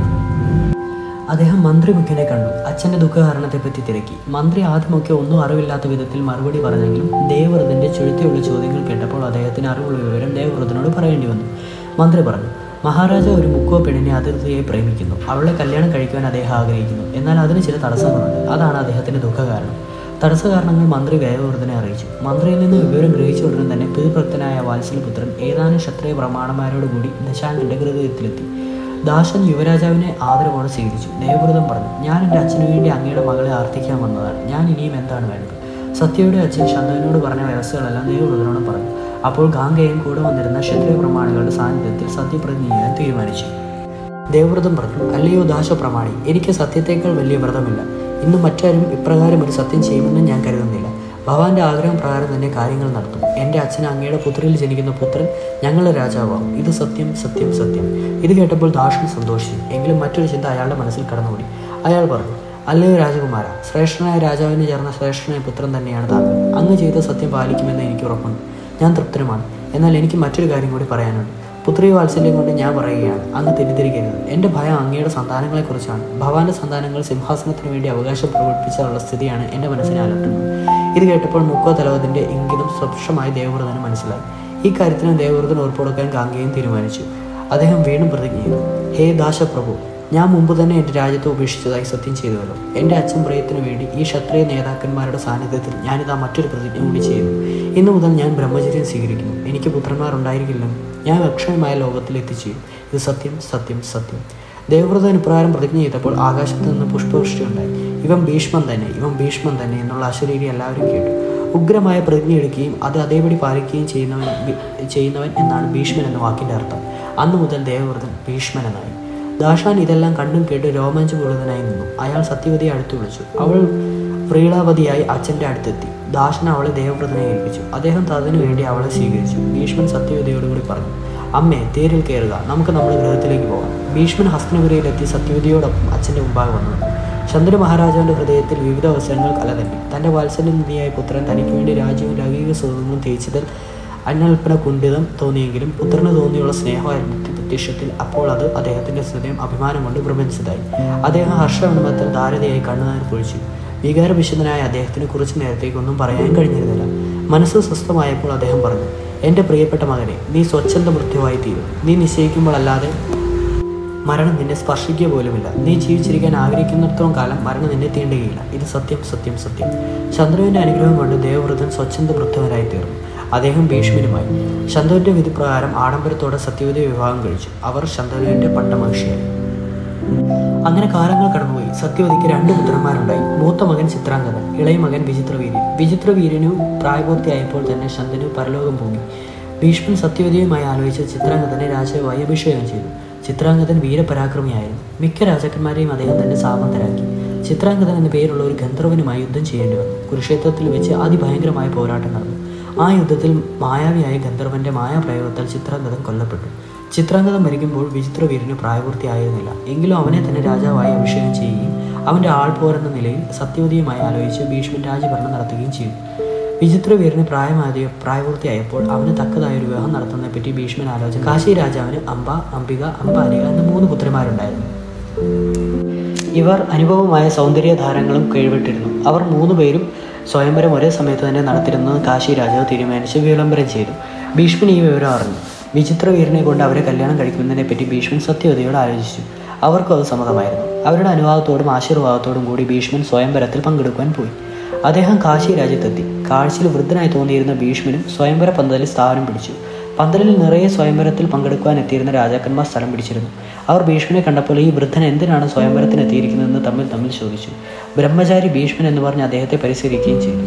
അദ്ദേഹം മന്ത്രി മുഖ്യനെ കണ്ടു അച്ഛൻ്റെ ദുഃഖകാരണത്തെപ്പറ്റി തിരക്കി മന്ത്രി ആദ്യമൊക്കെ ഒന്നും അറിവില്ലാത്ത വിധത്തിൽ മറുപടി പറഞ്ഞെങ്കിലും ദേവവ്രതന്റെ ചുഴുത്തിയുള്ള ചോദ്യങ്ങൾ കേട്ടപ്പോൾ അദ്ദേഹത്തിന് അറിവുള്ള വിവരം ദേവവ്രതനോട് പറയേണ്ടി വന്നു മന്ത്രി പറഞ്ഞു മഹാരാജ ഒരു മുക്കോ പെണ്ണിനെ അതിർത്തിയായി പ്രേമിക്കുന്നു അവളെ കല്യാണം കഴിക്കുവാൻ അദ്ദേഹം ആഗ്രഹിക്കുന്നു എന്നാൽ അതിന് ചില തടസ്സങ്ങളുണ്ട് അതാണ് അദ്ദേഹത്തിന്റെ ദുഃഖകാരണം തടസ്സകാരണങ്ങൾ മന്ത്രി ദേവവ്രതനെ അറിയിച്ചു മന്ത്രിയിൽ നിന്ന് വിവരം ഗ്രഹിച്ച ഉടനെ തന്നെ പിതൃഭക്തനായ വാത്സല്യപുത്രൻ ഏതാനും ക്ഷത്രിയ പ്രമാണന്മാരോടുകൂടി ദശാങ്കന്റെ ഹൃദയത്തിലെത്തി ദാസൻ യുവരാജാവിനെ ആദരവോടെ സ്വീകരിച്ചു ദേവവ്രതം പറഞ്ഞു ഞാൻ എൻ്റെ അച്ഛനു വേണ്ടി അങ്ങയുടെ മകളെ ആർത്തിക്കാൻ വന്നതാണ് ഞാൻ ഇനിയും എന്താണ് വേണ്ടത് സത്യയുടെ അച്ഛൻ ശന്തനുവിനോട് പറഞ്ഞ വ്യവസ്ഥകളെല്ലാം ദേവവ്രതനോട് പറഞ്ഞു അപ്പോൾ ഗാംഗയും കൂടെ വന്നിരുന്ന ക്ഷത്രിയ പ്രമാണികളുടെ സാന്നിധ്യത്തിൽ സത്യപ്രതിജ്ഞ ചെയ്യാൻ തീരുമാനിച്ചു ദേവവ്രതം പറഞ്ഞു അല്ലയോ ദാശപ്രമാണി എനിക്ക് സത്യത്തേക്കാൾ വലിയ വ്രതമില്ല ഇന്ന് മറ്റാരും ഇപ്രകാരം ഒരു സത്യം ചെയ്യുമെന്ന് ഞാൻ കരുതുന്നില്ല ഭവാന്റെ ആഗ്രഹം പ്രകാരം തന്നെ കാര്യങ്ങൾ നടത്തും എൻ്റെ അച്ഛൻ അങ്ങയുടെ പുത്രിയിൽ ജനിക്കുന്ന പുത്രൻ ഞങ്ങളുടെ രാജാവാകും ഇത് സത്യം സത്യം സത്യം ഇത് കേട്ടപ്പോൾ ദാഷൻ സന്തോഷിച്ചു എങ്കിലും മറ്റൊരു ചിന്ത അയാളുടെ മനസ്സിൽ കടന്നുകൂടി അയാൾ പറഞ്ഞു അല്ലയോ രാജകുമാര ശ്രേഷ്ഠനായ രാജാവിന് ചേർന്ന ശ്രേഷ്ഠനായ പുത്രൻ തന്നെയാണ് താങ്കൾ അങ്ങ് ചെയ്ത സത്യം പാലിക്കുമെന്ന് എനിക്ക് ഉറപ്പുണ്ട് ഞാൻ തൃപ്തനുമാണ് എന്നാൽ എനിക്ക് മറ്റൊരു കാര്യം കൂടി പറയാനുണ്ട് പുത്രി വാത്സല്യം കൊണ്ട് ഞാൻ പറയുകയാണ് അങ്ങ് തെറ്റിദ്ധരിക്കരുത് എൻ്റെ ഭയം അങ്ങയുടെ സന്താനങ്ങളെക്കുറിച്ചാണ് ഭവാന്റെ സന്താനങ്ങൾ സിംഹാസനത്തിന് വേണ്ടി അവകാശം പ്രകടിപ്പിച്ചുള്ള സ്ഥിതിയാണ് എൻ്റെ മനസ്സിനെ അലട്ടുന്നത് ഇത് കേട്ടപ്പോൾ മുക്കോ തലവതിൻ്റെ ഇംഗിതം സ്വക്ഷമായി ദേവവ്രതന് മനസ്സിലായി ഈ കാര്യത്തിന് ദേവവ്രതൻ ഉറപ്പുകൊടുക്കാൻ ഗാംഗേയം തീരുമാനിച്ചു അദ്ദേഹം വീണ്ടും പ്രതിജ്ഞ ചെയ്തു ഹേ ദാശപ്രഭു ഞാൻ മുമ്പ് തന്നെ എൻ്റെ രാജ്യത്തെ ഉപേക്ഷിച്ചതായി സത്യം ചെയ്തുവല്ലോ എൻ്റെ അച്ഛൻ പ്രിയത്തിനു വേണ്ടി ഈ ക്ഷത്രിയ നേതാക്കന്മാരുടെ സാന്നിധ്യത്തിൽ ഞാനിതാ മറ്റൊരു പ്രതിജ്ഞ കൂടി ചെയ്യുന്നു ഇന്നു മുതൽ ഞാൻ ബ്രഹ്മചര്യം സ്വീകരിക്കുന്നു എനിക്ക് പുത്രന്മാർ ഉണ്ടായിരിക്കില്ലെന്നും ഞാൻ അക്ഷയമായ ലോകത്തിൽ എത്തിച്ചേരും ഇത് സത്യം സത്യം സത്യം ദേവവ്രതൻ ഇപ്രകാരം പ്രതിജ്ഞ ചെയ്തപ്പോൾ ആകാശത്ത് നിന്ന് പുഷ്പവൃഷ്ടി ഉണ്ടായി ഇവൻ ഭീഷ്മൻ തന്നെ ഇവൻ ഭീഷ്മൻ തന്നെ എന്നുള്ള അശരീരി എല്ലാവരും കേട്ടു ഉഗ്രമായ പ്രതിജ്ഞ എടുക്കുകയും അത് അതേപടി പാലിക്കുകയും ചെയ്യുന്നവൻ ബി- ചെയ്യുന്നവൻ എന്നാണ് ഭീഷ്മൻ എന്ന വാക്കിൻ്റെ അർത്ഥം അന്നു മുതൽ ദേവവ്രതൻ ഭീഷ്മനെന്നായി ദാഷാൻ ഇതെല്ലാം കണ്ടും കേട്ട് രോമാഞ്ചപൂരിതനായി നിന്നു അയാൾ സത്യവതിയെ അടുത്ത് വിളിച്ചു അവൾ വ്രീളാവതിയായി അച്ഛൻ്റെ അടുത്തെത്തി ദാശൻ അവളെ ദേവവ്രതനെ ഏൽപ്പിച്ചു അദ്ദേഹം തതിനു വേണ്ടി അവളെ സ്വീകരിച്ചു ഭീഷ്മൻ സത്യവതിയോടുകൂടി പറഞ്ഞു അമ്മേ തേരിൽ കയറുക നമുക്ക് നമ്മുടെ ഗൃഹത്തിലേക്ക് പോകാം ഭീഷ്മൻ ഹസ്തനപുരയിലെത്തി സത്യവതിയോടൊപ്പം അച്ഛൻ്റെ മുമ്പാകെ വന്നു ചന്ദ്ര മഹാരാജാവിന്റെ ഹൃദയത്തിൽ വിവിധ അവസരങ്ങൾ കലതല്ലി തന്റെ വാത്സല്യനിധിയായ പുത്രൻ തനിക്ക് വേണ്ടി രാജ്യവും ലൗകിക സുഖങ്ങളും തേച്ചതിൽ അന്യൽപ്പന കുണ്ഠിതം തോന്നിയെങ്കിലും പുത്രന് തോന്നിയുള്ള സ്നേഹമായിരുന്നു പ്രത്യക്ഷത്തിൽ അപ്പോൾ അത് അദ്ദേഹത്തിന്റെ ഹൃദയം അഭിമാനം കൊണ്ട് ഭ്രമിച്ചതായി അദ്ദേഹം ഹർഷവിണമത്തിൽ ധാരതയായി കണ്ണുനീർ പൊഴിച്ചു വികാരവിശുദ്ധനായ അദ്ദേഹത്തിന് കുറച്ചു നേരത്തേക്കൊന്നും പറയാൻ കഴിഞ്ഞിരുന്നില്ല മനസ്സ് സ്വസ്ഥമായപ്പോൾ അദ്ദേഹം പറഞ്ഞു എൻ്റെ പ്രിയപ്പെട്ട മകനെ നീ സ്വച്ഛന്ത മൃത്യുവായി തീരും നീ നിശ്ചയിക്കുമ്പോഴല്ലാതെ മരണം നിന്നെ സ്പർശിക്കുക പോലുമില്ല നീ ജീവിച്ചിരിക്കാൻ ആഗ്രഹിക്കുന്നിടത്തോളം കാലം മരണം നിന്നെ തീണ്ടുകയില്ല ഇത് സത്യം സത്യം സത്യം ചന്ദ്രവിന്റെ അനുഗ്രഹം കൊണ്ട് ദേവവ്രതൻ സ്വച്ഛന്ത മൃത്യുവനായി തീർന്നു അദ്ദേഹം ഭീഷ്മനുമായി ശന്തനുവിന്റെ വിധി പ്രകാരം ആഡംബരത്തോടെ സത്യവതി വിവാഹം കഴിച്ചു അവർ ശന്തനുവിന്റെ പട്ടമഹിഷിയായി അങ്ങനെ കാലങ്ങൾ കടന്നുപോയി സത്യവതിക്ക് രണ്ട് പുത്രന്മാരുണ്ടായി മൂത്ത മകൻ ചിത്രാംഗതൻ ഇളയ മകൻ വിചിത്രവീര്യൻ വിചിത്രവീര്യനു പ്രായപൂർത്തിയായപ്പോൾ തന്നെ ശന്തനു പരലോകം പോയി ഭീഷ്മൻ സത്യവതിയുമായി ആലോചിച്ച് ചിത്രാംഗതനെ രാജാവായി അഭിഷേകം ചെയ്തു ചിത്രാംഗതൻ വീരപരാക്രമിയായിരുന്നു മിക്ക രാജാക്കന്മാരെയും അദ്ദേഹം തന്നെ സാമന്തരാക്കി ചിത്രാംഗതൻ എന്ന പേരുള്ള ഒരു ഗന്ധർവനുമായി യുദ്ധം ചെയ്യേണ്ടി വന്നു കുരുക്ഷേത്രത്തിൽ വെച്ച് അതിഭയങ്കരമായ പോരാട്ടം നടന്നു ആ യുദ്ധത്തിൽ മായാവിയായ ഗന്ധർവന്റെ മായാപ്രയോഗത്താൽ ചിത്രാംഗതൻ കൊല്ലപ്പെട്ടു ചിത്രാംഗതൻ മരിക്കുമ്പോൾ വിചിത്രവീരന് പ്രായപൂർത്തിയായിരുന്നില്ല എങ്കിലും അവനെ തന്നെ രാജാവായി അഭിഷേകം ചെയ്യുകയും അവന്റെ ആൾപോരെന്ന നിലയിൽ സത്യവതിയുമായി ആലോചിച്ച് ഭീഷ്മൻ രാജഭരണം നടത്തുകയും ചെയ്തു വിചിത്രവീരന് പ്രായമായ പ്രായപൂർത്തിയായപ്പോൾ അവന് തക്കതായ ഒരു വിവാഹം നടത്തുന്നതിനെപ്പറ്റി ഭീഷ്മൻ ആലോചന കാശി രാജാവിന് അംബ അംബിക അംബാലിക എന്ന മൂന്ന് പുത്രിമാരുണ്ടായിരുന്നു ഇവർ അനുഭവമായ സൗന്ദര്യധാരങ്ങളും കൈവിട്ടിരുന്നു അവർ മൂന്ന് പേരും സ്വയംവരം ഒരേ സമയത്ത് തന്നെ നടത്തിരുന്നത് കാശി രാജാവ് തീരുമാനിച്ച് വിളംബരം ചെയ്തു ഭീഷ്മൻ ഈ വിവരം അറിഞ്ഞു വിചിത്രവീരനെ കൊണ്ട് അവരെ കല്യാണം കഴിക്കുന്നതിനെ പറ്റി ഭീഷ്മൻ സത്യവതിയോട് ആലോചിച്ചു അവർക്കും അത് സമ്മതമായിരുന്നു അവരുടെ അനുവാദത്തോടും ആശീർവാദത്തോടും കൂടി ഭീഷ്മൻ സ്വയംവരത്തിൽ പങ്കെടുക്കുവാൻ പോയി അദ്ദേഹം കാശി രാജ്യത്തെത്തി കാഴ്ചയിൽ വൃദ്ധനായി തോന്നിയിരുന്ന ഭീഷ്മനും സ്വയംവര പന്തലിൽ സ്ഥാനം പിടിച്ചു പന്തലിൽ നിറയെ സ്വയംവരത്തിൽ പങ്കെടുക്കുവാൻ എത്തിയിരുന്ന രാജാക്കന്മാർ സ്ഥലം പിടിച്ചിരുന്നു അവർ ഭീഷ്മനെ കണ്ടപ്പോൾ ഈ വൃദ്ധൻ എന്തിനാണ് സ്വയംവരത്തിന് എത്തിയിരിക്കുന്നതെന്ന് തമ്മിൽ തമ്മിൽ ചോദിച്ചു ബ്രഹ്മചാരി ഭീഷ്മൻ എന്ന് പറഞ്ഞ് അദ്ദേഹത്തെ പരിസരിക്കുകയും ചെയ്തു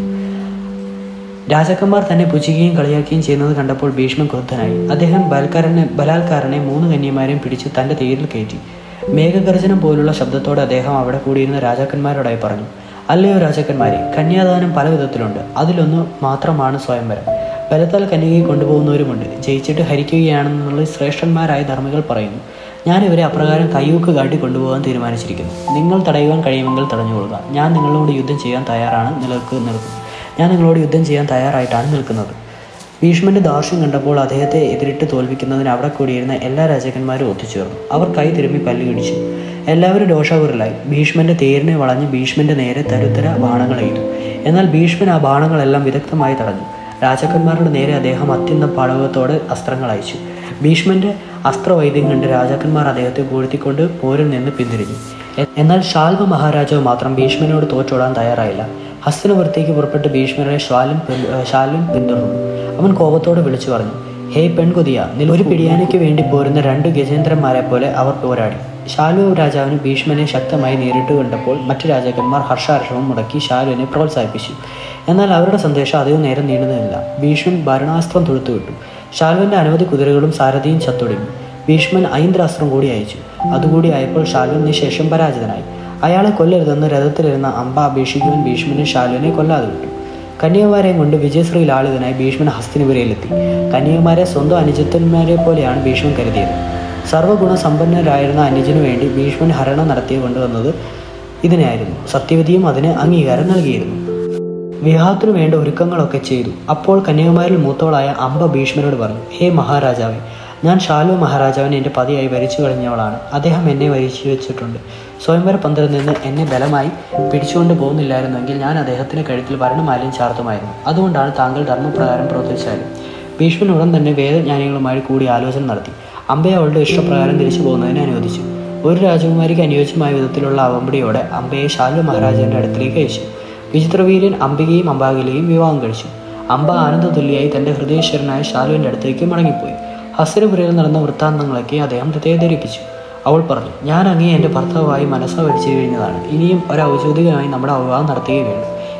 രാജാക്കന്മാർ തന്നെ പുച്ഛിക്കുകയും കളിയാക്കുകയും ചെയ്യുന്നത് കണ്ടപ്പോൾ ഭീഷ്മൻ ക്രുദ്ധനായി അദ്ദേഹം ബലാൽക്കാരനെ ബലാൽക്കാരനെ മൂന്ന് കന്യമാരെയും പിടിച്ച് തന്റെ തേരിൽ കയറ്റി മേഘഗർജനം പോലുള്ള ശബ്ദത്തോടെ അദ്ദേഹം അവിടെ കൂടിയിരുന്ന രാജാക്കന്മാരോടായി പറഞ്ഞു അല്ലയോ രാജാക്കന്മാരെ കന്യാദാനം പല വിധത്തിലുണ്ട് അതിലൊന്ന് മാത്രമാണ് സ്വയംവരം ബലത്താൽ കന്യകയെ കൊണ്ടുപോകുന്നവരുമുണ്ട് ജയിച്ചിട്ട് ഹരിക്കുകയാണെന്നുള്ള ശ്രേഷ്ഠന്മാരായ ധർമ്മികൾ പറയുന്നു ഞാൻ ഇവരെ അപ്രകാരം കയ്യൂക്ക് കാട്ടി കൊണ്ടുപോകാൻ തീരുമാനിച്ചിരിക്കുന്നു നിങ്ങൾ തടയുവാൻ കഴിയുമെങ്കിൽ തടഞ്ഞുകൊള്ളുക ഞാൻ നിങ്ങളോട് യുദ്ധം ചെയ്യാൻ തയ്യാറാണ് നിലക്ക് നിൽക്കും ഞാൻ നിങ്ങളോട് യുദ്ധം ചെയ്യാൻ തയ്യാറായിട്ടാണ് നിൽക്കുന്നത് ഭീഷ്മന്റെ ദാർഷ്യം കണ്ടപ്പോൾ അദ്ദേഹത്തെ എതിരിട്ട് തോൽപ്പിക്കുന്നതിന് അവിടെ കൂടിയിരുന്ന എല്ലാ രാജാക്കന്മാരും ഒത്തുചേർന്നു അവർ കൈ തിരുമ്മി പല്ലുകിടിച്ചു എല്ലാവരും രോഷാകുരലായി ഭീഷ്മന്റെ തേരിനെ വളഞ്ഞ് ഭീഷ്മന്റെ നേരെ തരുത്തര ബാണങ്ങൾ എയ്തു എന്നാൽ ഭീഷ്മൻ ആ ബാണങ്ങളെല്ലാം വിദഗ്ധമായി തടഞ്ഞു രാജാക്കന്മാരുടെ നേരെ അദ്ദേഹം അത്യന്തം പാടവത്തോടെ അസ്ത്രങ്ങൾ അയച്ചു ഭീഷ്മന്റെ അസ്ത്രവൈദ്യം കണ്ട് രാജാക്കന്മാർ അദ്ദേഹത്തെ പൂഴ്ത്തിക്കൊണ്ട് പോരിൽ നിന്ന് പിന്തിരിഞ്ഞു എ- എന്നാൽ ശാൽവ മഹാരാജാവ് മാത്രം ഭീഷ്മനോട് തോറ്റോടാൻ തയ്യാറായില്ല ഹസ്തനപുരത്തേക്ക് പുറപ്പെട്ട് ഭീഷ്മരെ ശാലും പിൻ- ഏർ ശാലും പിന്തുടർന്നു അവൻ കോപത്തോടെ വിളിച്ചു പറഞ്ഞു ഹേ പെൺകുതിയ നിൽ ഒരു പിടിയാനയ്ക്ക് വേണ്ടി പോരുന്ന രണ്ട് ഗജേന്ദ്രന്മാരെ പോലെ അവർ പോരാടി ശാലു രാജാവിന് ഭീഷ്മനെ ശക്തമായി നേരിട്ട് കണ്ടപ്പോൾ മറ്റു രാജാക്കന്മാർ ഹർഷാർഷവും മുടക്കി ശാലുവിനെ പ്രോത്സാഹിപ്പിച്ചു എന്നാൽ അവരുടെ സന്ദേശം അധികം നേരം നീണ്ടുനിന്നില്ല ഭീഷ്മൻ ഭരണാസ്ത്രം തൊടുത്തുവിട്ടു ശാലുവിന്റെ അനവധി കുതിരകളും സാരഥിയും ചത്തൊടുങ്ങി ഭീഷ്മൻ ഐന്ദ്രാസ്ത്രം കൂടി അയച്ചു അതുകൂടി ആയപ്പോൾ ശാലുവിന് ശേഷം പരാജിതനായി അയാളെ കൊല്ലരുതെന്ന് രഥത്തിലിരുന്ന അമ്പ അപേക്ഷിക്കുവാൻ ഭീഷ്മനെ ശാലുവിനെ കൊല്ലാതെ വിട്ടു കന്യാകുമാരെയും കൊണ്ട് വിജയശ്രീ ലാളിതനായി ഭീഷ്മൻ ഹസ്തിനപുരയിലെത്തി കന്യാകുമാരെ സ്വന്തം അനുജത്തന്മാരെ പോലെയാണ് ഭീഷ്മൻ കരുതിയത് സർവ്വഗുണസമ്പന്നരായിരുന്ന അനുജനു വേണ്ടി ഭീഷ്മൻ ഹരണം നടത്തി കൊണ്ടുവന്നത് ഇതിനായിരുന്നു സത്യവതിയും അതിന് അംഗീകാരം നൽകിയിരുന്നു വിവാഹത്തിനു വേണ്ട ഒരുക്കങ്ങളൊക്കെ ചെയ്തു അപ്പോൾ കന്യാകുമാരിൽ മൂത്തവളായ അംബ ഭീഷ്മനോട് പറഞ്ഞു ഹേ മഹാരാജാവേ ഞാൻ ഷാലു മഹാരാജാവിനെ എൻ്റെ പതിയായി വരിച്ചു കഴിഞ്ഞവളാണ് അദ്ദേഹം എന്നെ വരിച്ചു വെച്ചിട്ടുണ്ട് സ്വയംവര പന്തലിൽ നിന്ന് എന്നെ ബലമായി പിടിച്ചുകൊണ്ട് പോകുന്നില്ലായിരുന്നെങ്കിൽ ഞാൻ അദ്ദേഹത്തിന്റെ കഴുത്തിൽ വരണമാലയും ചാർത്തുമായിരുന്നു അതുകൊണ്ടാണ് താങ്കൾ ധർമ്മപ്രകാരം പ്രവർത്തിച്ചാലും ഭീഷ്മൻ ഉടൻ തന്നെ വേദജ്ഞാനികളുമായി കൂടി ആലോചന നടത്തി അമ്പയെ അവളുടെ ഇഷ്ടപ്രകാരം തിരിച്ചു പോകുന്നതിനെ അനുവദിച്ചു ഒരു രാജകുമാരിക്ക് അനുയോജ്യമായ വിധത്തിലുള്ള അവമ്പടിയോടെ അമ്പയെ ശാലു മഹാരാജാവിന്റെ അടുത്തേക്ക് അയച്ചു വിചിത്രവീര്യൻ അംബികയും അംബാകിലെയും വിവാഹം കഴിച്ചു അമ്പ ആനന്ദതുല്യായി തന്റെ ഹൃദയശ്വരനായ ശാലുവിന്റെ അടുത്തേക്ക് മടങ്ങിപ്പോയി ഹസ്തനപുരയിൽ നടന്ന വൃത്താന്തങ്ങളൊക്കെ അദ്ദേഹം ഹൃദയധരിപ്പിച്ചു അവൾ പറഞ്ഞു ഞാൻ അങ്ങേ എൻ്റെ ഭർത്താവായി മനസ്സാ വരിച്ചു കഴിഞ്ഞതാണ് ഇനിയും ഒരു ഔദ്യോഗികമായി നമ്മുടെ വിവാഹം നടത്തുകയും വേണം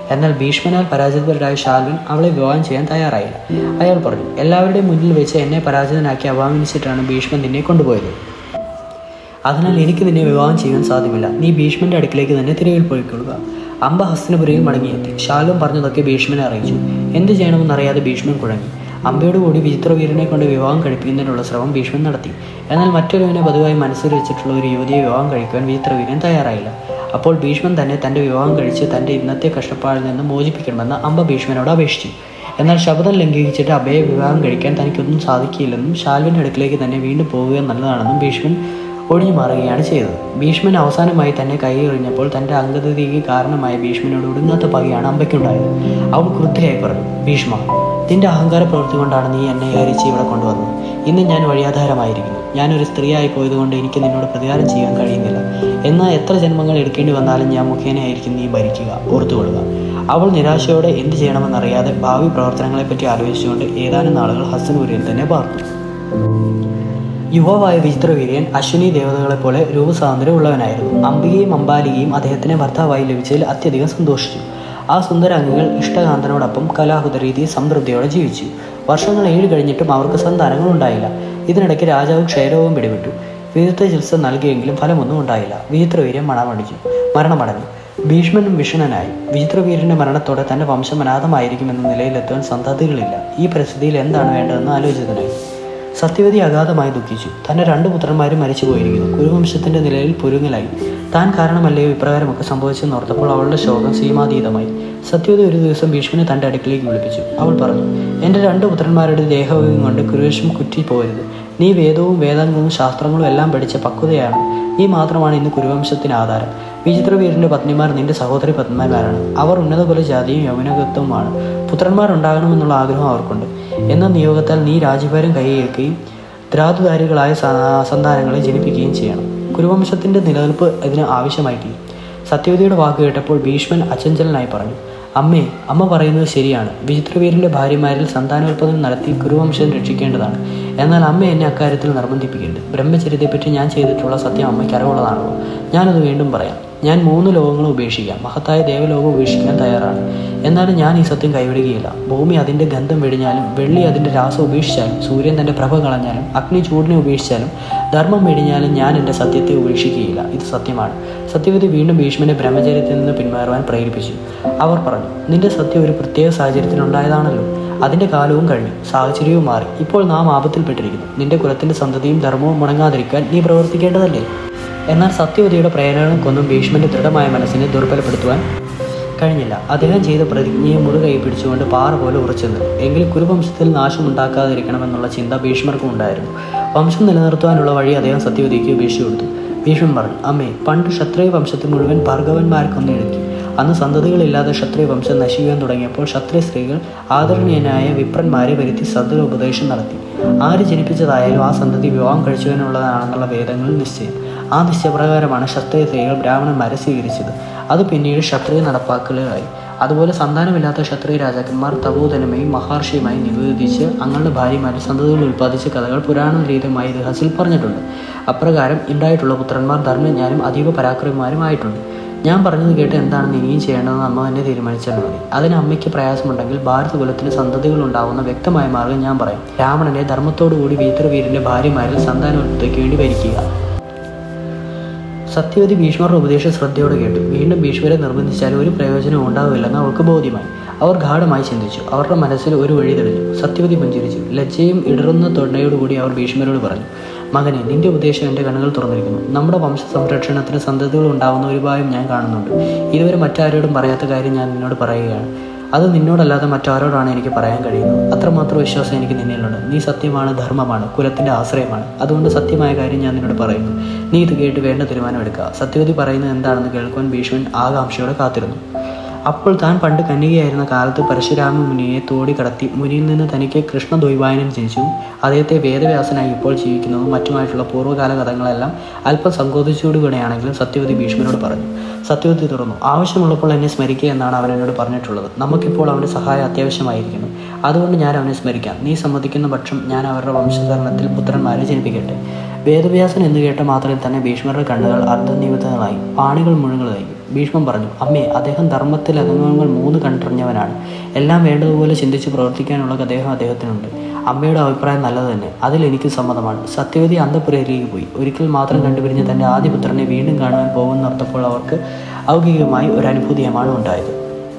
എന്നാൽ ഭീഷ്മനാൽ പരാജിതരായ ശാൽവൻ അവളെ വിവാഹം ചെയ്യാൻ തയ്യാറായില്ല അയാൾ പറഞ്ഞു എല്ലാവരുടെയും മുന്നിൽ വെച്ച് എന്നെ പരാജിതനാക്കി അപമാനിച്ചിട്ടാണ് ഭീഷ്മൻ നിന്നെ കൊണ്ടുപോയത് അതിനാൽ എനിക്ക് നിന്നെ വിവാഹം ചെയ്യാൻ സാധ്യമല്ല നീ ഭീഷ്മന്റെ അടുക്കിലേക്ക് തന്നെ തിരികെ പോയിക്കൊള്ളുക അമ്പ ഹസ്തനപുരയിൽ മടങ്ങിയെത്തി ശാലും പറഞ്ഞതൊക്കെ ഭീഷ്മനെ അറിയിച്ചു എന്ത് ചെയ്യണമെന്നറിയാതെ ഭീഷ്മൻ കുഴങ്ങി അമ്പയോട് കൂടി വിചിത്രവീരനെ കൊണ്ട് വിവാഹം കഴിപ്പിക്കുന്നതിനുള്ള ശ്രമം ഭീഷ്മൻ നടത്തി എന്നാൽ മറ്റൊരുവനെ പതിവായി മനസ്സിൽ വെച്ചിട്ടുള്ള ഒരു യുവതിയെ വിവാഹം കഴിക്കുവാൻ വിചിത്രവീരൻ തയ്യാറായില്ല അപ്പോൾ ഭീഷ്മൻ തന്നെ തൻ്റെ വിവാഹം കഴിച്ച് തൻ്റെ ഇന്നത്തെ കഷ്ടപ്പാടിൽ നിന്ന് മോചിപ്പിക്കണമെന്ന് അമ്പ ഭീഷ്മനോട് അപേക്ഷിച്ചു എന്നാൽ ശബ്ദം ലംഘിച്ചിട്ട് അഭയെ വിവാഹം കഴിക്കാൻ തനിക്കൊന്നും സാധിക്കില്ലെന്നും ശാൽവിൻ്റെ അടുക്കിലേക്ക് തന്നെ വീണ്ടും പോവുക നല്ലതാണെന്നും ഭീഷ്മൻ ഒഴിഞ്ഞു മാറുകയാണ് ചെയ്തത് ഭീഷ്മൻ അവസാനമായി തന്നെ കൈ എറിഞ്ഞപ്പോൾ തൻ്റെ അംഗതയ്ക്ക് കാരണമായ ഭീഷ്മനോട് ഒടുങ്ങാത്ത പകയാണ് അമ്പയ്ക്കുണ്ടായത് അവൾ ക്രുദ്ധയായി പറഞ്ഞു ഭീഷ്മ നിന്റെ അഹങ്കാര പ്രവൃത്തി കൊണ്ടാണ് നീ എന്നെ ഹരിച്ച് ഇവിടെ കൊണ്ടുവന്നത് ഇന്ന് ഞാൻ വഴിയാധാരമായിരിക്കുന്നു ഞാനൊരു സ്ത്രീയായി പോയതുകൊണ്ട് എനിക്ക് നിന്നോട് പ്രതികാരം ചെയ്യാൻ കഴിയുന്നില്ല എന്നാൽ എത്ര ജന്മങ്ങൾ എടുക്കേണ്ടി വന്നാലും ഞാൻ മുഖേനയായിരിക്കും നീ ഭരിക്കുക ഓർത്തുകൊള്ളുക അവൾ നിരാശയോടെ എന്ത് ചെയ്യണമെന്നറിയാതെ ഭാവി പ്രവർത്തനങ്ങളെപ്പറ്റി ആലോചിച്ചുകൊണ്ട് ഏതാനും നാളുകൾ ഹസ്തനപുരിയിൽ തന്നെ പാർത്തു യുവാവായ വിചിത്രവീര്യൻ അശ്വിനി ദേവതകളെ പോലെ രൂപസ്വാതന്ത്ര്യം അംബികയും അംബാലികയും അദ്ദേഹത്തിന് ഭർത്താവായി ലഭിച്ചതിൽ അത്യധികം സന്തോഷിച്ചു ആ സുന്ദരാംഗങ്ങൾ ഇഷ്ടകാന്തനോടൊപ്പം കലാഹുതരീതി സംതൃപ്തിയോടെ ജീവിച്ചു വർഷങ്ങൾ ഏഴ് കഴിഞ്ഞിട്ടും അവർക്ക് സന്താനങ്ങൾ ഉണ്ടായില്ല ഇതിനിടയ്ക്ക് രാജാവ് ക്ഷയരോഗം പിടിപെട്ടു വിദഗ്ധ ചികിത്സ നൽകിയെങ്കിലും ഫലമൊന്നും ഉണ്ടായില്ല വിചിത്രവീര്യൻ മണമടിച്ചു മരണമടഞ്ഞു ഭീഷ്മനും വിഷണനായി വിചിത്രവീരന്റെ മരണത്തോടെ തന്റെ വംശം അനാഥമായിരിക്കുമെന്ന നിലയിലെത്താൻ സന്തതികളില്ല ഈ പരിസ്ഥിതിയിൽ എന്താണ് വേണ്ടതെന്ന് ആലോചിതനായി സത്യവതി അഗാധമായി ദുഃഖിച്ചു തന്റെ രണ്ട് പുത്രന്മാരും മരിച്ചുപോയിരിക്കുന്നു കുരുവംശത്തിന്റെ നിലയിൽ പുരുങ്ങലായി താൻ കാരണമല്ലയോ ഇപ്രകാരമൊക്കെ സംഭവിച്ചെന്ന് ഓർത്തപ്പോൾ അവളുടെ ശോകം സീമാതീതമായി സത്യവതി ഒരു ദിവസം ഭീഷ്മനെ തന്റെ അടുക്കിലേക്ക് വിളിപ്പിച്ചു അവൾ പറഞ്ഞു എൻ്റെ രണ്ട് പുത്രന്മാരുടെ ദേഹവും കൊണ്ട് കുരുവേഷം കുറ്റി പോകരുത് നീ വേദവും വേദാംഗവും ശാസ്ത്രങ്ങളും എല്ലാം പഠിച്ച പക്വതയാണ് നീ മാത്രമാണ് ഇന്ന് കുരുവംശത്തിന് ആധാരം വിചിത്രവീരന്റെ പത്നിമാർ നിന്റെ സഹോദരി പത്നിമാരാണ് അവർ ഉന്നത കുല ജാതിയും യൗവനകത്വവുമാണ് പുത്രന്മാർ ഉണ്ടാകണമെന്നുള്ള ആഗ്രഹം അവർക്കുണ്ട് എന്ന നിയോഗത്താൽ നീ രാജ്യഭാരം കൈയേൽക്കുകയും ദ്രാതുധാരികളായ സന്താനങ്ങളെ ജനിപ്പിക്കുകയും ചെയ്യണം കുരുവംശത്തിന്റെ നിലനിൽപ്പ് ഇതിന് ആവശ്യമായി തീരും സത്യവതിയുടെ വാക്ക് കേട്ടപ്പോൾ ഭീഷ്മൻ അചഞ്ചലനായി പറഞ്ഞു അമ്മേ അമ്മ പറയുന്നത് ശരിയാണ് വിചിത്രവീരന്റെ ഭാര്യമാരിൽ സന്താനോൽപാദനം നടത്തി കുരുവംശം രക്ഷിക്കേണ്ടതാണ് എന്നാൽ അമ്മ എന്നെ അക്കാര്യത്തിൽ നിർബന്ധിപ്പിക്കരുത് ബ്രഹ്മചര്യത്തെപ്പറ്റി ഞാൻ ചെയ്തിട്ടുള്ള സത്യം അമ്മയ്ക്ക് അറിവുള്ളതാണല്ലോ ഞാനത് വീണ്ടും പറയാം ഞാൻ മൂന്ന് ലോകങ്ങളും ഉപേക്ഷിക്കാം മഹത്തായ ദേവലോകം ഉപേക്ഷിക്കാൻ തയ്യാറാണ് എന്നാലും ഞാൻ ഈ സത്യം കൈവിടുകയില്ല ഭൂമി അതിൻ്റെ ഗന്ധം വെടിഞ്ഞാലും വെള്ളി അതിൻ്റെ രാസം ഉപേക്ഷിച്ചാലും സൂര്യൻ തൻ്റെ പ്രഭ കളഞ്ഞാലും അഗ്നി ചൂടിനെ ഉപേക്ഷിച്ചാലും ധർമ്മം വെടിഞ്ഞാലും ഞാൻ എൻ്റെ സത്യത്തെ ഉപേക്ഷിക്കുകയില്ല ഇത് സത്യമാണ് സത്യവതി വീണ്ടും ഭീഷ്മനെ ബ്രഹ്മചര്യത്തിൽ നിന്ന് പിന്മാറുവാൻ പ്രേരിപ്പിച്ചു അവർ പറഞ്ഞു നിന്റെ സത്യം ഒരു പ്രത്യേക സാഹചര്യത്തിനുണ്ടായതാണല്ലോ അതിൻ്റെ കാലവും കഴിഞ്ഞു സാഹചര്യവും മാറി ഇപ്പോൾ നാം ആപത്തിൽപ്പെട്ടിരിക്കുന്നു നിന്റെ കുലത്തിൻ്റെ സന്തതിയും ധർമ്മവും മുടങ്ങാതിരിക്കാൻ നീ പ്രവർത്തിക്കേണ്ടതല്ലേ എന്നാൽ സത്യവതിയുടെ പ്രേരണകൾക്കൊന്നും ഭീഷ്മന്റെ ദൃഢമായ മനസ്സിനെ ദുർബലപ്പെടുത്തുവാൻ കഴിഞ്ഞില്ല അദ്ദേഹം ചെയ്ത പ്രതിജ്ഞയെ മുറുകൈ പിടിച്ചുകൊണ്ട് പാറ പോലെ ഉറച്ചെന്നു എങ്കിലും കുരുവംശത്തിൽ നാശമുണ്ടാക്കാതിരിക്കണമെന്നുള്ള ചിന്ത ഭീഷ്മർക്കും ഉണ്ടായിരുന്നു വംശം നിലനിർത്തുവാനുള്ള വഴി അദ്ദേഹം സത്യവതിക്ക് ഉപേക്ഷിച്ചു കൊടുത്തു ഭീഷ്മൻ പറഞ്ഞു അമ്മേ പണ്ട് ക്ഷത്രിയ വംശത്തിൽ മുഴുവൻ ഭാർഗവന്മാർക്കൊന്നെഴുതി അന്ന് സന്തതികളില്ലാതെ ക്ഷത്രിയ വംശം നശിക്കുവാൻ തുടങ്ങിയപ്പോൾ ക്ഷത്രിയ സ്ത്രീകൾ ആദരണീയനായ വിപ്രന്മാരെ വരുത്തി സദൃ ഉപദേശം നടത്തി ആര് ജനിപ്പിച്ചതായാലും ആ സന്തതി വിവാഹം കഴിച്ചുവാനുള്ളതാണെന്നുള്ള വേദങ്ങളിൽ നിശ്ചയം ആ നിശ്ചയപ്രകാരമാണ് ക്ഷത്രിയ സ്ത്രീകൾ ബ്രാഹ്മണന്മാരെ സ്വീകരിച്ചത് അത് പിന്നീട് ക്ഷത്രിയ നടപ്പാക്കലുകളായി അതുപോലെ സന്താനമില്ലാത്ത ക്ഷത്രിയ രാജാക്കന്മാർ തപോധനമയും മഹർഷിയുമായി നിവേദിച്ച് അങ്ങളുടെ ഭാര്യമാരിൽ സന്തതികൾ ഉൽപ്പാദിച്ച കഥകൾ പുരാണ രീതിയുമായി ഇതിഹാസിൽ പറഞ്ഞിട്ടുണ്ട് അപ്രകാരം ഉണ്ടായിട്ടുള്ള പുത്രന്മാർ ധർമ്മജ്ഞാനും അതീവ പരാക്രമിമാരുമായിട്ടുണ്ട് ഞാൻ പറഞ്ഞത് കേട്ട് എന്താണെന്ന് ഇനിയും ചെയ്യേണ്ടതെന്ന് അമ്മ തന്നെ തീരുമാനിച്ചാൽ മതി അതിന് അമ്മയ്ക്ക് പ്രയാസമുണ്ടെങ്കിൽ ഭാരതകുലത്തിന് സന്തതികൾ ഉണ്ടാവുന്ന വ്യക്തമായ മാർഗം ഞാൻ പറയാം രാവണനെ ധർമ്മത്തോടുകൂടി വീത്രവീരന്റെ ഭാര്യമാരിൽ സന്താനോത്പത്തിക്ക് വേണ്ടി ഭരിക്കുക സത്യവതി ഭീഷ്മരുടെ ഉപദേശം ശ്രദ്ധയോടെ കേട്ടു വീണ്ടും ഭീഷ്മരെ നിർബന്ധിച്ചാൽ ഒരു പ്രയോജനവും ഉണ്ടാവില്ലെന്ന് അവൾക്ക് ബോധ്യമായി അവർ ഗാഠമായി ചിന്തിച്ചു അവരുടെ മനസ്സിൽ ഒരു വഴി തെളിഞ്ഞു സത്യവതി പുഞ്ചിരിച്ചു ലജ്ജയും ഇടറുന്ന തൊണ്ടയോടുകൂടി അവർ ഭീഷ്മരോട് പറഞ്ഞു മകനെ നിന്റെ ഉപദേശം എൻ്റെ കണ്ണുകൾ തുറന്നിരിക്കുന്നു നമ്മുടെ വംശ സംരക്ഷണത്തിന് സന്തതികൾ ഉണ്ടാവുന്ന ഒരു ഉപായം ഞാൻ കാണുന്നുണ്ട് ഇതുവരെ മറ്റാരോടും പറയാത്ത കാര്യം ഞാൻ നിന്നോട് പറയുകയാണ് അത് നിന്നോടല്ലാതെ മറ്റാരോടാണ് എനിക്ക് പറയാൻ കഴിയുന്നത് അത്രമാത്രം വിശ്വാസം എനിക്ക് നിന്നിലുണ്ട് നീ സത്യമാണ് ധർമ്മമാണ് കുലത്തിന്റെ ആശ്രയമാണ് അതുകൊണ്ട് സത്യമായ കാര്യം ഞാൻ നിന്നോട് പറയുന്നു നീ ഇത് കേട്ട് വേണ്ട തീരുമാനം എടുക്കുക സത്യവതി പറയുന്നത് എന്താണെന്ന് കേൾക്കുവാൻ ഭീഷ്മൻ ആകാംക്ഷയോടെ കാത്തിരുന്നു അപ്പോൾ താൻ പണ്ട് കന്യകയായിരുന്ന കാലത്ത് പരശുരാമ മുനിയെ തോടി കടത്തി മുനിയിൽ നിന്ന് തനിക്ക് കൃഷ്ണദ്വൈപായനൻ ജനിച്ചു അദ്ദേഹത്തെ വേദവ്യാസനായി ഇപ്പോൾ ജീവിക്കുന്നതും മറ്റുമായിട്ടുള്ള പൂർവ്വകാല കഥകളെല്ലാം അല്പം സങ്കോചിച്ചുകൂടുകയാണെങ്കിലും സത്യവതി ഭീഷ്മനോട് പറഞ്ഞു സത്യവതി തുറന്നു ആവശ്യമുള്ളപ്പോൾ എന്നെ സ്മരിക്കുക എന്നാണ് അവൻ എന്നോട് പറഞ്ഞിട്ടുള്ളത് നമുക്കിപ്പോൾ അവൻ്റെ സഹായം അത്യാവശ്യമായിരിക്കുന്നു അതുകൊണ്ട് ഞാൻ അവനെ സ്മരിക്കാം നീ സമ്മതിക്കുന്ന പക്ഷം ഞാൻ അവരുടെ വംശകരണത്തിൽ പുത്രന്മാരെ ജനിപ്പിക്കട്ടെ വേദവ്യാസൻ എന്ന് കേട്ട മാത്രമേ തന്നെ ഭീഷ്മരുടെ കണ്ണുകൾ അർദ്ധനിമിതങ്ങളായി പാണികൾ മുഴുകളായി ഭീഷ്മൻ പറഞ്ഞു അമ്മേ അദ്ദേഹം ധർമ്മത്തിൽ അധർമ്മങ്ങൾ മൂന്ന് കണ്ടറിഞ്ഞവനാണ് എല്ലാം വേണ്ടതുപോലെ ചിന്തിച്ച് പ്രവർത്തിക്കാനുള്ള അദ്ദേഹം അദ്ദേഹത്തിനുണ്ട് അമ്മയുടെ അഭിപ്രായം നല്ലത് തന്നെ അതിൽ എനിക്ക് സമ്മതമാണ് സത്യവതി അന്തപുരയിലേക്ക് പോയി ഒരിക്കൽ മാത്രം കണ്ടുപിരിഞ്ഞ തൻ്റെ ആദ്യ പുത്രനെ വീണ്ടും കാണുവാൻ പോകുന്നോർത്തപ്പോൾ അവർക്ക് ഔകികമായി ഒരു അനുഭൂതിയമാണ് ഉണ്ടായത്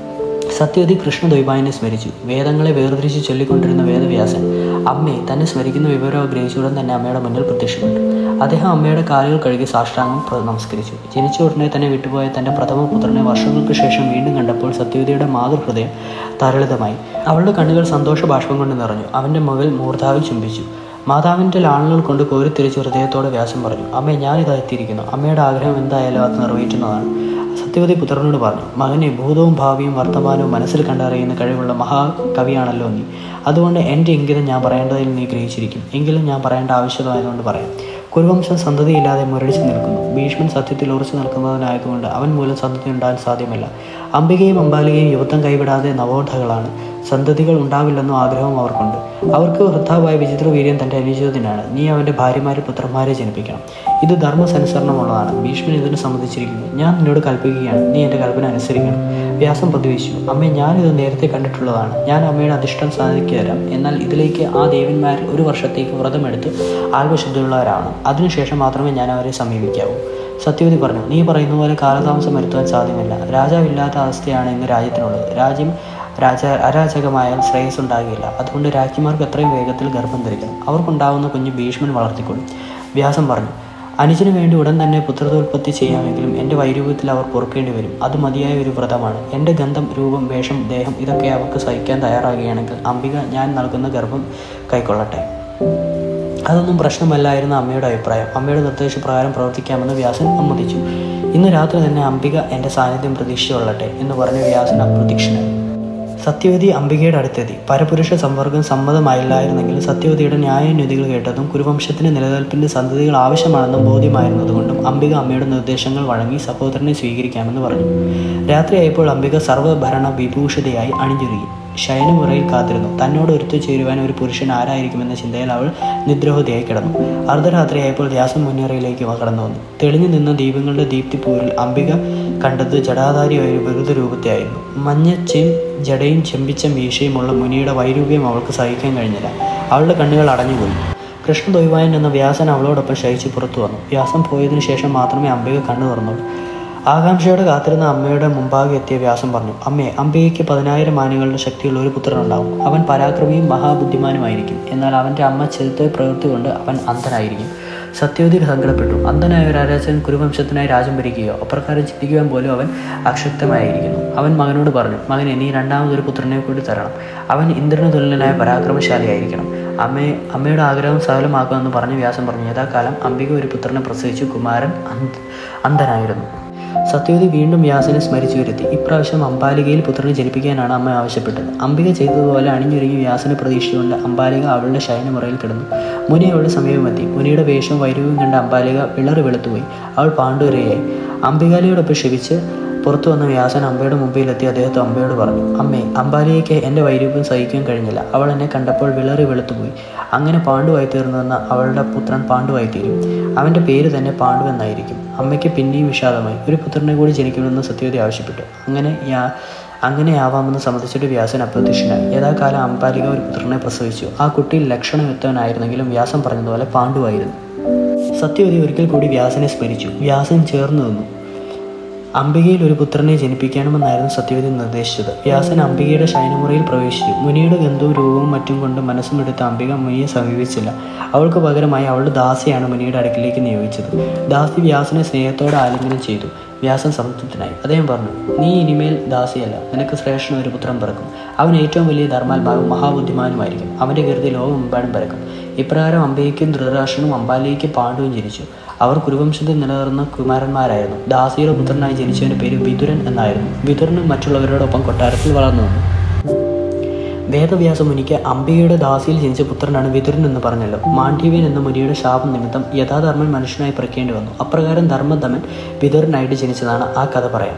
സത്യവതി കൃഷ്ണദ്വൈപായനെ സ്മരിച്ചു വേദങ്ങളെ വേർതിരിച്ച് ചൊല്ലിക്കൊണ്ടിരുന്ന വേദവ്യാസൻ അമ്മയെ തന്നെ സ്മരിക്കുന്ന വിവരം ഗ്രഹിച്ചുടൻ തന്നെ അമ്മയുടെ മുന്നിൽ പ്രത്യക്ഷപ്പെട്ടു അദ്ദേഹം അമ്മയുടെ കാലുകൾ കഴുകി സാഷ്ടാംഗം പ്ര- നമസ്കരിച്ചു ജനിച്ച ഉടനെ തന്നെ വിട്ടുപോയ തൻ്റെ പ്രഥമ പുത്രനെ വർഷങ്ങൾക്ക് ശേഷം വീണ്ടും കണ്ടപ്പോൾ സത്യവതിയുടെ മാതൃഹൃദയം തരളിതമായി അവളുടെ കണ്ണുകൾ സന്തോഷ ബാഷ്പം കൊണ്ട് നിറഞ്ഞു അവൻ്റെ മകൾ മൂർധാവിൽ ചുംബിച്ചു മാതാവിൻ്റെ ലാണുകൾ കൊണ്ട് കോരിത്തിരിച്ച് ഹൃദയത്തോടെ വ്യാസം പറഞ്ഞു അമ്മേ ഞാനിതാ എത്തിയിരിക്കുന്നു അമ്മയുടെ ആഗ്രഹം എന്തായാലും അത് നിറവേറ്റുന്നതാണ് സത്യവതി പുത്രനോട് പറഞ്ഞു മകനെ ഭൂതവും ഭാവിയും വർത്തമാനവും മനസ്സിൽ കണ്ടറിയുന്ന കഴിവുള്ള മഹാകവിയാണല്ലോ നീ അതുകൊണ്ട് എൻ്റെ ഇംഗിതം ഞാൻ പറയേണ്ടതിൽ നീ ഗ്രഹിച്ചിരിക്കും എങ്കിലും ഞാൻ പറയേണ്ട ആവശ്യമായതുകൊണ്ട് പറയാം കുരുവംശം സന്തതിയില്ലാതെ മുരടിച്ചു നിൽക്കുന്നു ഭീഷ്മൻ സത്യത്തിൽ ഉറച്ചു നിൽക്കുന്നതിനായതുകൊണ്ട് അവൻ മൂലം സന്തതി ഉണ്ടാകാൻ സാധ്യമല്ല അംബികയും അംബാലികയും യുവത്വം കൈവിടാതെ നവോധകളാണ് സന്തതികൾ ഉണ്ടാവില്ലെന്നും ആഗ്രഹവും അവർക്കുണ്ട് അവർക്ക് വൃദ്ധാവായ വിചിത്രവീര്യം തൻ്റെ അനുചിതനാണ് നീ അവൻ്റെ ഭാര്യമാരെ പുത്രന്മാരെ ജനിപ്പിക്കണം ഇത് ധർമ്മസനുസരണമുള്ളതാണ് ഭീഷ്മൻ ഇതിന് സമ്മതിച്ചിരിക്കുന്നു ഞാൻ നിന്നോട് കൽപ്പിക്കുകയാണ് നീ എൻ്റെ കൽപ്പന അനുസരിക്കണം വ്യാസം പ്രതിവഹിച്ചു അമ്മേ ഞാനിത് നേരത്തെ കണ്ടിട്ടുള്ളതാണ് ഞാൻ അമ്മയുടെ അധിഷ്ഠം സാധിക്ക് തരാം എന്നാൽ ഇതിലേക്ക് ആ ദേവന്മാർ ഒരു വർഷത്തേക്ക് വ്രതമെടുത്ത് ആത്മശുദ്ധിയുള്ളവരാണ് അതിനുശേഷം മാത്രമേ ഞാൻ അവരെ സമീപിക്കാവൂ സത്യവതി പറഞ്ഞു നീ പറയുന്ന പോലെ കാലതാമസം വരുത്തുവാൻ സാധ്യമല്ല രാജാവില്ലാത്ത അവസ്ഥയാണ് ഇന്ന് രാജ്യത്തിനുള്ളത് രാജ്യം രാജ അരാജകമായാൽ ശ്രേയസ് ഉണ്ടാകുകയില്ല അതുകൊണ്ട് രാജ്ഞിമാർക്ക് എത്രയും വേഗത്തിൽ ഗർഭം ധരിക്കണം അവർക്കുണ്ടാകുന്ന കുഞ്ഞ് ഭീഷ്മൻ വളർത്തിക്കൊള്ളും വ്യാസം പറഞ്ഞു അനുജന് വേണ്ടി ഉടൻ തന്നെ പുത്രതോൽപത്തി ചെയ്യാമെങ്കിലും എൻ്റെ വൈരൂപ്യത്തിൽ അവർ പൊറുക്കേണ്ടി വരും അത് മതിയായ ഒരു വ്രതമാണ് എൻ്റെ ഗന്ധം രൂപം വേഷം ദേഹം ഇതൊക്കെ അവർക്ക് സഹിക്കാൻ തയ്യാറാകുകയാണെങ്കിൽ അംബിക ഞാൻ നൽകുന്ന ഗർഭം കൈക്കൊള്ളട്ടെ അതൊന്നും പ്രശ്നമല്ലായിരുന്നു അമ്മയുടെ അഭിപ്രായം അമ്മയുടെ നിർദ്ദേശപ്രകാരം പ്രവർത്തിക്കാമെന്ന് വ്യാസൻ സമ്മതിച്ചു ഇന്ന് രാത്രി തന്നെ അംബിക എൻ്റെ സാന്നിധ്യം പ്രതീക്ഷിച്ചുകൊള്ളട്ടെ എന്ന് പറഞ്ഞ് വ്യാസൻ അപ്രതീക്ഷനായി സത്യവതി അംബികയുടെ അടുത്തെത്തി പരപുരുഷ സമ്പർക്കം സമ്മതമായില്ലായിരുന്നെങ്കിലും സത്യവതിയുടെ ന്യായന്യുതികൾ കേട്ടതും കുരുവംശത്തിന്റെ നിലനിൽപ്പിന്റെ സന്തതികൾ ആവശ്യമാണെന്നും ബോധ്യമായിരുന്നതുകൊണ്ടും അംബിക അമ്മയുടെ നിർദ്ദേശങ്ങൾ വഴങ്ങി സഹോദരനെ സ്വീകരിക്കാമെന്ന് പറഞ്ഞു രാത്രിയായപ്പോൾ അംബിക സർവ്വഭരണ വിഭൂഷിതയായി അണിഞ്ഞൊരുങ്ങി ശയനമുറയിൽ കാത്തിരുന്നു തന്നോട് ഒരുത്തു ചേരുവാൻ ഒരു പുരുഷൻ ആരായിരിക്കുമെന്ന ചിന്തയിൽ അവൾ നിദ്രോഹതയായി കിടന്നു അർദ്ധരാത്രിയായപ്പോൾ വ്യാസം മുന്നേറയിലേക്ക് കടന്നു വന്നു തെളിഞ്ഞു നിന്ന ദീപങ്ങളുടെ ദീപ്തിപ്പൂരിൽ അംബിക കണ്ടത് ജടാധാരിയായ ഒരു വികൃത രൂപത്തെയായിരുന്നു മഞ്ഞ ചെം ജടയും ചെമ്പിച്ച മീശയുമുള്ള മുനിയുടെ വൈരൂപ്യം അവൾക്ക് സഹിക്കാൻ കഴിഞ്ഞില്ല അവളുടെ കണ്ണുകൾ അടഞ്ഞുപോയി കൃഷ്ണദ്വൈവായൻ എന്ന വ്യാസൻ അവളോടൊപ്പം ശയിച്ച് പുറത്തു വന്നു വ്യാസം പോയതിനു ശേഷം മാത്രമേ അംബിക കണ്ണു തുറന്നുള്ളൂ ആകാംക്ഷയോടെ കാത്തിരുന്ന അമ്മയുടെ മുമ്പാകെ എത്തിയ വ്യാസം പറഞ്ഞു അമ്മേ അംബികയ്ക്ക് പതിനായിരം ആനകളുടെ ശക്തിയുള്ള ഒരു പുത്രനുണ്ടാവും അവൻ പരാക്രമിയും മഹാബുദ്ധിമാനുമായിരിക്കും എന്നാൽ അവൻ്റെ അമ്മ ചെലുത്ത പ്രവൃത്തി കൊണ്ട് അവൻ അന്ധനായിരിക്കും സത്യവതി സങ്കടപ്പെട്ടു അന്ധനായ ഒരു അരാജൻ കുരുവംശത്തിനായി രാജ്യം ഭരിക്കുകയോ അപ്രകാരം ചിന്തിക്കുവാൻ പോലും അവൻ അക്ഷക്തമായിരിക്കുന്നു അവൻ മകനോട് പറഞ്ഞു മകനെ നീ രണ്ടാമതൊരു പുത്രനെ കൂടി തരണം അവൻ ഇന്ദ്രന് തുല്യനായ പരാക്രമശാലിയായിരിക്കണം അമ്മയെ അമ്മയുടെ ആഗ്രഹം സഫലമാക്കുമെന്ന് പറഞ്ഞ് വ്യാസം പറഞ്ഞു യഥാകാലം അംബിക ഒരു പുത്രനെ പ്രസവിച്ചു കുമാരൻ അന്ധ അന്ധനായിരുന്നു സത്യവതി വീണ്ടും വ്യാസനെ സ്മരിച്ചു വരുത്തി ഇപ്രാവശ്യം അംബാലികയിൽ പുത്രനെ ജനിപ്പിക്കാനാണ് അമ്മ ആവശ്യപ്പെട്ടത് അംബിക ചെയ്തതുപോലെ അണിഞ്ഞൊരുങ്ങി വ്യാസനെ പ്രതീക്ഷിച്ചുകൊണ്ട് അംബാലിക അവളുടെ ശയനമുറയിൽ കിടന്നു മുനി അവളുടെ സമീപമെത്തി മുനിയുടെ വേഷവും വൈരവും കണ്ട അംബാലിക വിളറി വെളുത്തുപോയി അവൾ പാണ്ഡുരയായി അംബികാലിയോടൊപ്പം ക്ഷമിച്ച് പുറത്തു വന്ന വ്യാസൻ അമ്പയുടെ മുമ്പിലെത്തി അദ്ദേഹത്തെ അമ്പയോട് പറഞ്ഞു അമ്മേ അമ്പാലിയയ്ക്ക് എൻ്റെ വൈരൂപ്യം സഹിക്കാൻ കഴിഞ്ഞില്ല അവൾ എന്നെ കണ്ടപ്പോൾ വിളറി വെളുത്തുപോയി അങ്ങനെ പാണ്ഡുവായി തീർന്നുവെന്ന അവളുടെ പുത്രൻ പാണ്ഡുവായി തീരും അവൻ്റെ പേര് തന്നെ പാണ്ഡു എന്നായിരിക്കും അമ്മയ്ക്ക് പിന്നെയും വിഷാദമായി ഒരു പുത്രനെ കൂടി ജനിക്കണമെന്ന് സത്യവതി ആവശ്യപ്പെട്ടു അങ്ങനെ യാ അങ്ങനെ ആവാമെന്ന് സമ്മതിച്ചിട്ട് വ്യാസൻ അപ്രത്യക്ഷനായി യഥാകാലം അമ്പാലിക ഒരു പുത്രനെ പ്രസവിച്ചു ആ കുട്ടി ലക്ഷണയുക്തവനായിരുന്നെങ്കിലും വ്യാസം പറഞ്ഞതുപോലെ പാണ്ഡുവായിരുന്നു സത്യവതി ഒരിക്കൽ കൂടി വ്യാസനെ സ്മരിച്ചു വ്യാസൻ ചേർന്നു നിന്നു അംബികയിൽ ഒരു പുത്രനെ ജനിപ്പിക്കണമെന്നായിരുന്നു സത്യവതി നിർദ്ദേശിച്ചത് വ്യാസൻ അംബികയുടെ ശയനമുറയിൽ പ്രവേശിച്ചു മുനിയുടെ ഗന്ധവും രൂപവും മറ്റും കൊണ്ട് മനസ്സും എടുത്ത അംബിക മുനിയെ സമീപിച്ചില്ല അവൾക്ക് പകരമായി അവളുടെ ദാസിയാണ് മുനിയുടെ അടുക്കിലേക്ക് നിയോഗിച്ചത് ദാസി വ്യാസനെ സ്നേഹത്തോടെ ആലിംഗനം ചെയ്തു വ്യാസൻ സംതൃപ്തനായി അദ്ദേഹം പറഞ്ഞു നീ ഇനിമേൽ ദാസിയല്ല നിനക്ക് ശ്രേഷ്ഠൻ ഒരു പുത്രൻ പിറക്കും അവൻ ഏറ്റവും വലിയ ധർമാത്മാവും മഹാബുദ്ധിമാനുമായിരിക്കും അവൻ്റെ കീർത്തി ലോകമെമ്പാടും പിറക്കും ഇപ്രകാരം അംബികയ്ക്കും ധൃതരാഷ്ട്രനും അമ്പാലിയ്ക്ക് പാണ്ഡുവും ജനിച്ചു അവർ കുരുവംശത്തിൽ നിലനിർന്ന കുമാരന്മാരായിരുന്നു ദാസിയുടെ പുത്രനായി ജനിച്ചവന്റെ പേര് വിതുരൻ എന്നായിരുന്നു വിതുരനും മറ്റുള്ളവരോടൊപ്പം കൊട്ടാരത്തിൽ വളർന്നു വന്നു വേദവ്യാസ മുനിക്ക് അംബികയുടെ ദാസിയിൽ ജനിച്ച പുത്രനാണ് വിതുരൻ എന്ന് പറഞ്ഞല്ലോ മാണ്ഡ്യവ്യൻ എന്ന മുനിയുടെ ശാപം നിമിത്തം യഥാധർമ്മൻ മനുഷ്യനായി പിറക്കേണ്ടി വന്നു അപ്രകാരം ധർമ്മധമൻ വിതുരനായിട്ട് ജനിച്ചതാണ് ആ കഥ പറയാം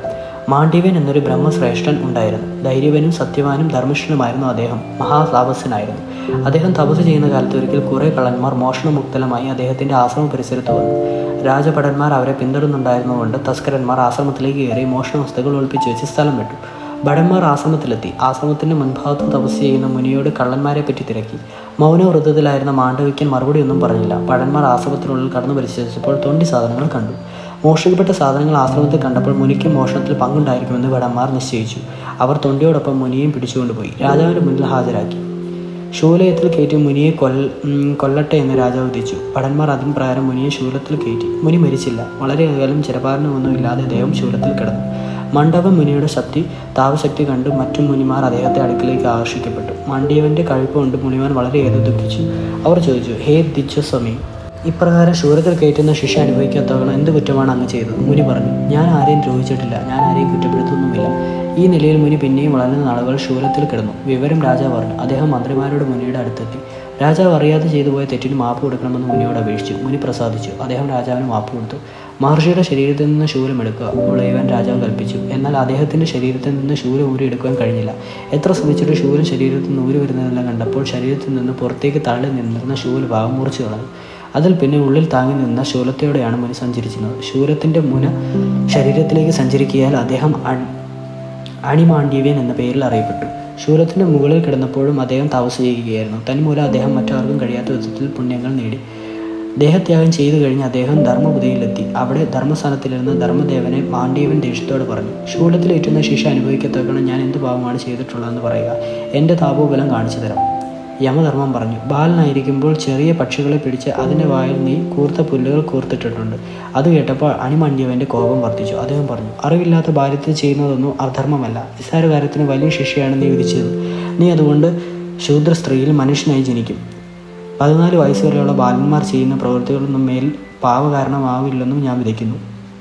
മാണ്ഡവ്യൻ എന്നൊരു ബ്രഹ്മശ്രേഷ്ഠൻ ഉണ്ടായിരുന്നു ധൈര്യവനും സത്യവാനും ധർമ്മിഷ്ഠനുമായിരുന്നു അദ്ദേഹം മഹാതാപസ്യനായിരുന്നു അദ്ദേഹം തപസ് ചെയ്യുന്ന കാലത്ത് ഒരിക്കൽ കുറേ കള്ളന്മാർ മോഷണമുക്തലമായി അദ്ദേഹത്തിന്റെ ആശ്രമ പരിസരത്ത് വന്നു രാജഭടന്മാർ അവരെ പിന്തുടർന്നുണ്ടായിരുന്നതുകൊണ്ട് തസ്കരന്മാർ ആശ്രമത്തിലേക്ക് കയറി മോഷണ വസ്തുക്കൾ ഒളിപ്പിച്ചു വെച്ച് സ്ഥലം വിട്ടു ഭടന്മാർ ആശ്രമത്തിലെത്തി ആശ്രമത്തിന്റെ മുൻഭാഗത്ത് തപസ് ചെയ്യുന്ന മുനിയോട് കള്ളന്മാരെ പറ്റി തിരക്കി മൗനവൃത്തത്തിലായിരുന്ന മാണ്ഡവിക്കൻ മറുപടിയൊന്നും പറഞ്ഞില്ല ഭടന്മാർ ആശ്രമത്തിനുള്ളിൽ കടന്നു പരിശോധിച്ചപ്പോൾ തൊണ്ടി സാധനങ്ങൾ കണ്ടു മോഷ്ടിക്കപ്പെട്ട സാധനങ്ങൾ ആശ്രമത്തിൽ കണ്ടപ്പോൾ മുനിക്ക് മോഷണത്തിൽ പങ്കുണ്ടായിരിക്കുമെന്ന് ഭടന്മാർ നിശ്ചയിച്ചു അവർ തൊണ്ടിയോടൊപ്പം മുനിയെയും പിടിച്ചുകൊണ്ടുപോയി രാജാവിന്റെ മുന്നിൽ ഹാജരാക്കി ശൂലയത്തിൽ കയറ്റി മുനിയെ കൊൽ ഉം, കൊല്ലട്ടെ എന്ന് രാജാവ് വിധിച്ചു ഭടന്മാർ അതിന് പ്രകാരം മുനിയെ ശൂലത്തിൽ കയറ്റി മുനി മരിച്ചില്ല വളരെയകാലം ചിരപാലനമൊന്നും ഇല്ലാതെ അദ്ദേഹം ശൂലത്തിൽ കിടന്നു മണ്ഡപം മുനിയുടെ ശക്തി താപശക്തി കണ്ട് മറ്റു മുനിമാർ അദ്ദേഹത്തെ അടുക്കിലേക്ക് ആകർഷിക്കപ്പെട്ടു മണ്ഡീവന്റെ കഴിപ്പ് കൊണ്ട് മുനിമാൻ വളരെയേറെ ദുഃഖിച്ചു അവർ ചോദിച്ചു ഹേ ദിച്ഛസ്വാമി ഇപ്രകാരം ശൂരത്തിൽ കയറ്റുന്ന ശിക്ഷ അനുഭവിക്കാത്തവണ് എന്ത് കുറ്റമാണ് അങ്ങ് ചെയ്തത് മുനി പറഞ്ഞു ഞാൻ ആരെയും ദ്രോഹിച്ചിട്ടില്ല ഞാൻ ആരെയും കുറ്റപ്പെടുത്തുന്നുമില്ല ഈ നിലയിൽ മുനി പിന്നെയും വളരുന്ന നാളുകൾ ശൂലത്തിൽ കിടന്നു വിവരം രാജാവ് പറഞ്ഞു അദ്ദേഹം മന്ത്രിമാരോട് മുനിയുടെ അടുത്തെത്തി രാജാവ് അറിയാതെ ചെയ്തു പോയ തെറ്റിന് മാപ്പ് കൊടുക്കണമെന്ന് മുനിയോട് അപേക്ഷിച്ചു മുനി പ്രസാദിച്ചു അദ്ദേഹം രാജാവിന് മാപ്പ് കൊടുത്തു മഹർഷിയുടെ ശരീരത്തിൽ നിന്ന് ശൂലം എടുക്കുക ഉളയുവാൻ രാജാവ് കൽപ്പിച്ചു എന്നാൽ അദ്ദേഹത്തിന്റെ ശരീരത്തിൽ നിന്ന് ശൂലം ഊരി എടുക്കുവാൻ കഴിഞ്ഞില്ല എത്ര ശ്രമിച്ചിട്ട് ശൂലം ശരീരത്തിൽ നിന്ന് ഊരി വരുന്നതെല്ലാം കണ്ടപ്പോൾ ശരീരത്തിൽ നിന്ന് പുറത്തേക്ക് തള്ളി നിന്നിരുന്ന ശൂലഭാഗം മുറിച്ചു കളഞ്ഞു അതിൽ പിന്നെ ഉള്ളിൽ താങ്ങി നിന്ന ശൂലത്തോടെയാണ് മുനി സഞ്ചരിച്ചിരുന്നത് ശൂലത്തിന്റെ മുന ശരീരത്തിലേക്ക് സഞ്ചരിക്കിയാൽ അദ്ദേഹം അൺ- അണിമാണ്ഡ്യവ്യൻ എന്ന പേരിൽ അറിയപ്പെട്ടു ശൂലത്തിന്റെ മുകളിൽ കിടന്നപ്പോഴും അദ്ദേഹം തപസ് ചെയ്യുകയായിരുന്നു തന്മൂലം അദ്ദേഹം മറ്റാർക്കും കഴിയാത്ത വിധത്തിൽ പുണ്യങ്ങൾ നേടി ദേഹത്യാഗം ചെയ്തു കഴിഞ്ഞ് അദ്ദേഹം ധർമ്മപുതിയിലെത്തി അവിടെ ധർമ്മസ്ഥാനത്തിലിരുന്ന ധർമ്മദേവനെ മാണ്ഡ്യവൻ ദേഷ്യത്തോട് പറഞ്ഞു ശൂലത്തിലേറ്റുന്ന ശിക്ഷ അനുഭവിക്കത്തക്കണം ഞാൻ എന്ത് പാവമാണ് ചെയ്തിട്ടുള്ളതെന്ന് പറയുക എൻ്റെ താപോബലം കാണിച്ചു തരാം യമധർമ്മം പറഞ്ഞു ബാലനായിരിക്കുമ്പോൾ ചെറിയ പക്ഷികളെ പിടിച്ച് അതിൻ്റെ വായിൽ നീ കൂർത്ത പുല്ലുകൾ കൂർത്തിട്ടിട്ടുണ്ട് അത് കേട്ടപ്പോൾ അണിമണ്ഡ്യവൻ്റെ കോപം വർദ്ധിച്ചു അദ്ദേഹം പറഞ്ഞു അറിവില്ലാത്ത ബാല്യത്തിൽ ചെയ്യുന്നതൊന്നും അധർമ്മമല്ല നിസ്സാര കാര്യത്തിന് വലിയ ശിക്ഷയാണ് നീ വിധിച്ചത് നീ അതുകൊണ്ട് ശൂദ്ര സ്ത്രീയിൽ മനുഷ്യനായി ജനിക്കും പതിനാല് വയസ്സ് വരെയുള്ള ബാലന്മാർ ചെയ്യുന്ന പ്രവൃത്തികളൊന്നും മേൽ പാവകാരണമാവില്ലെന്നും ഞാൻ വിധിക്കുന്നു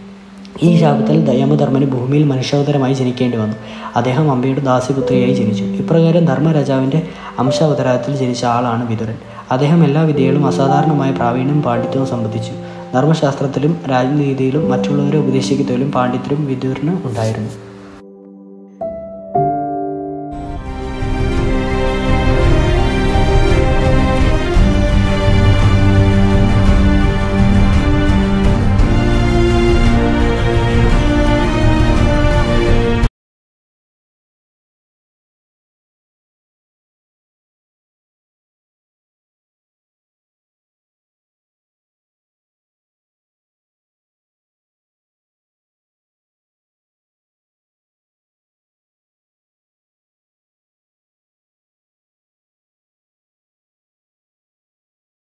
ഈ ശാപത്തിൽ യമധർമ്മന് ഭൂമിയിൽ മനുഷ്യാവതാരമായി ജനിക്കേണ്ടി വന്നു അദ്ദേഹം അമ്പയുടെ ദാസ്യപുത്രിയായി ജനിച്ചു ഇപ്രകാരം ധർമ്മരാജാവിൻ്റെ അംശാവതാരത്തിൽ ജനിച്ച ആളാണ് വിതുരൻ അദ്ദേഹം എല്ലാ വിദ്യകളും അസാധാരണമായ പ്രാവീണ്യം പാണ്ഡിത്യവും സംബന്ധിച്ചു ധർമ്മശാസ്ത്രത്തിലും രാജനീതിയിലും മറ്റുള്ളവരെ ഉപദേശിക്കുന്നതിലും പാണ്ഡിത്യരും വിതുരന് ഉണ്ടായിരുന്നു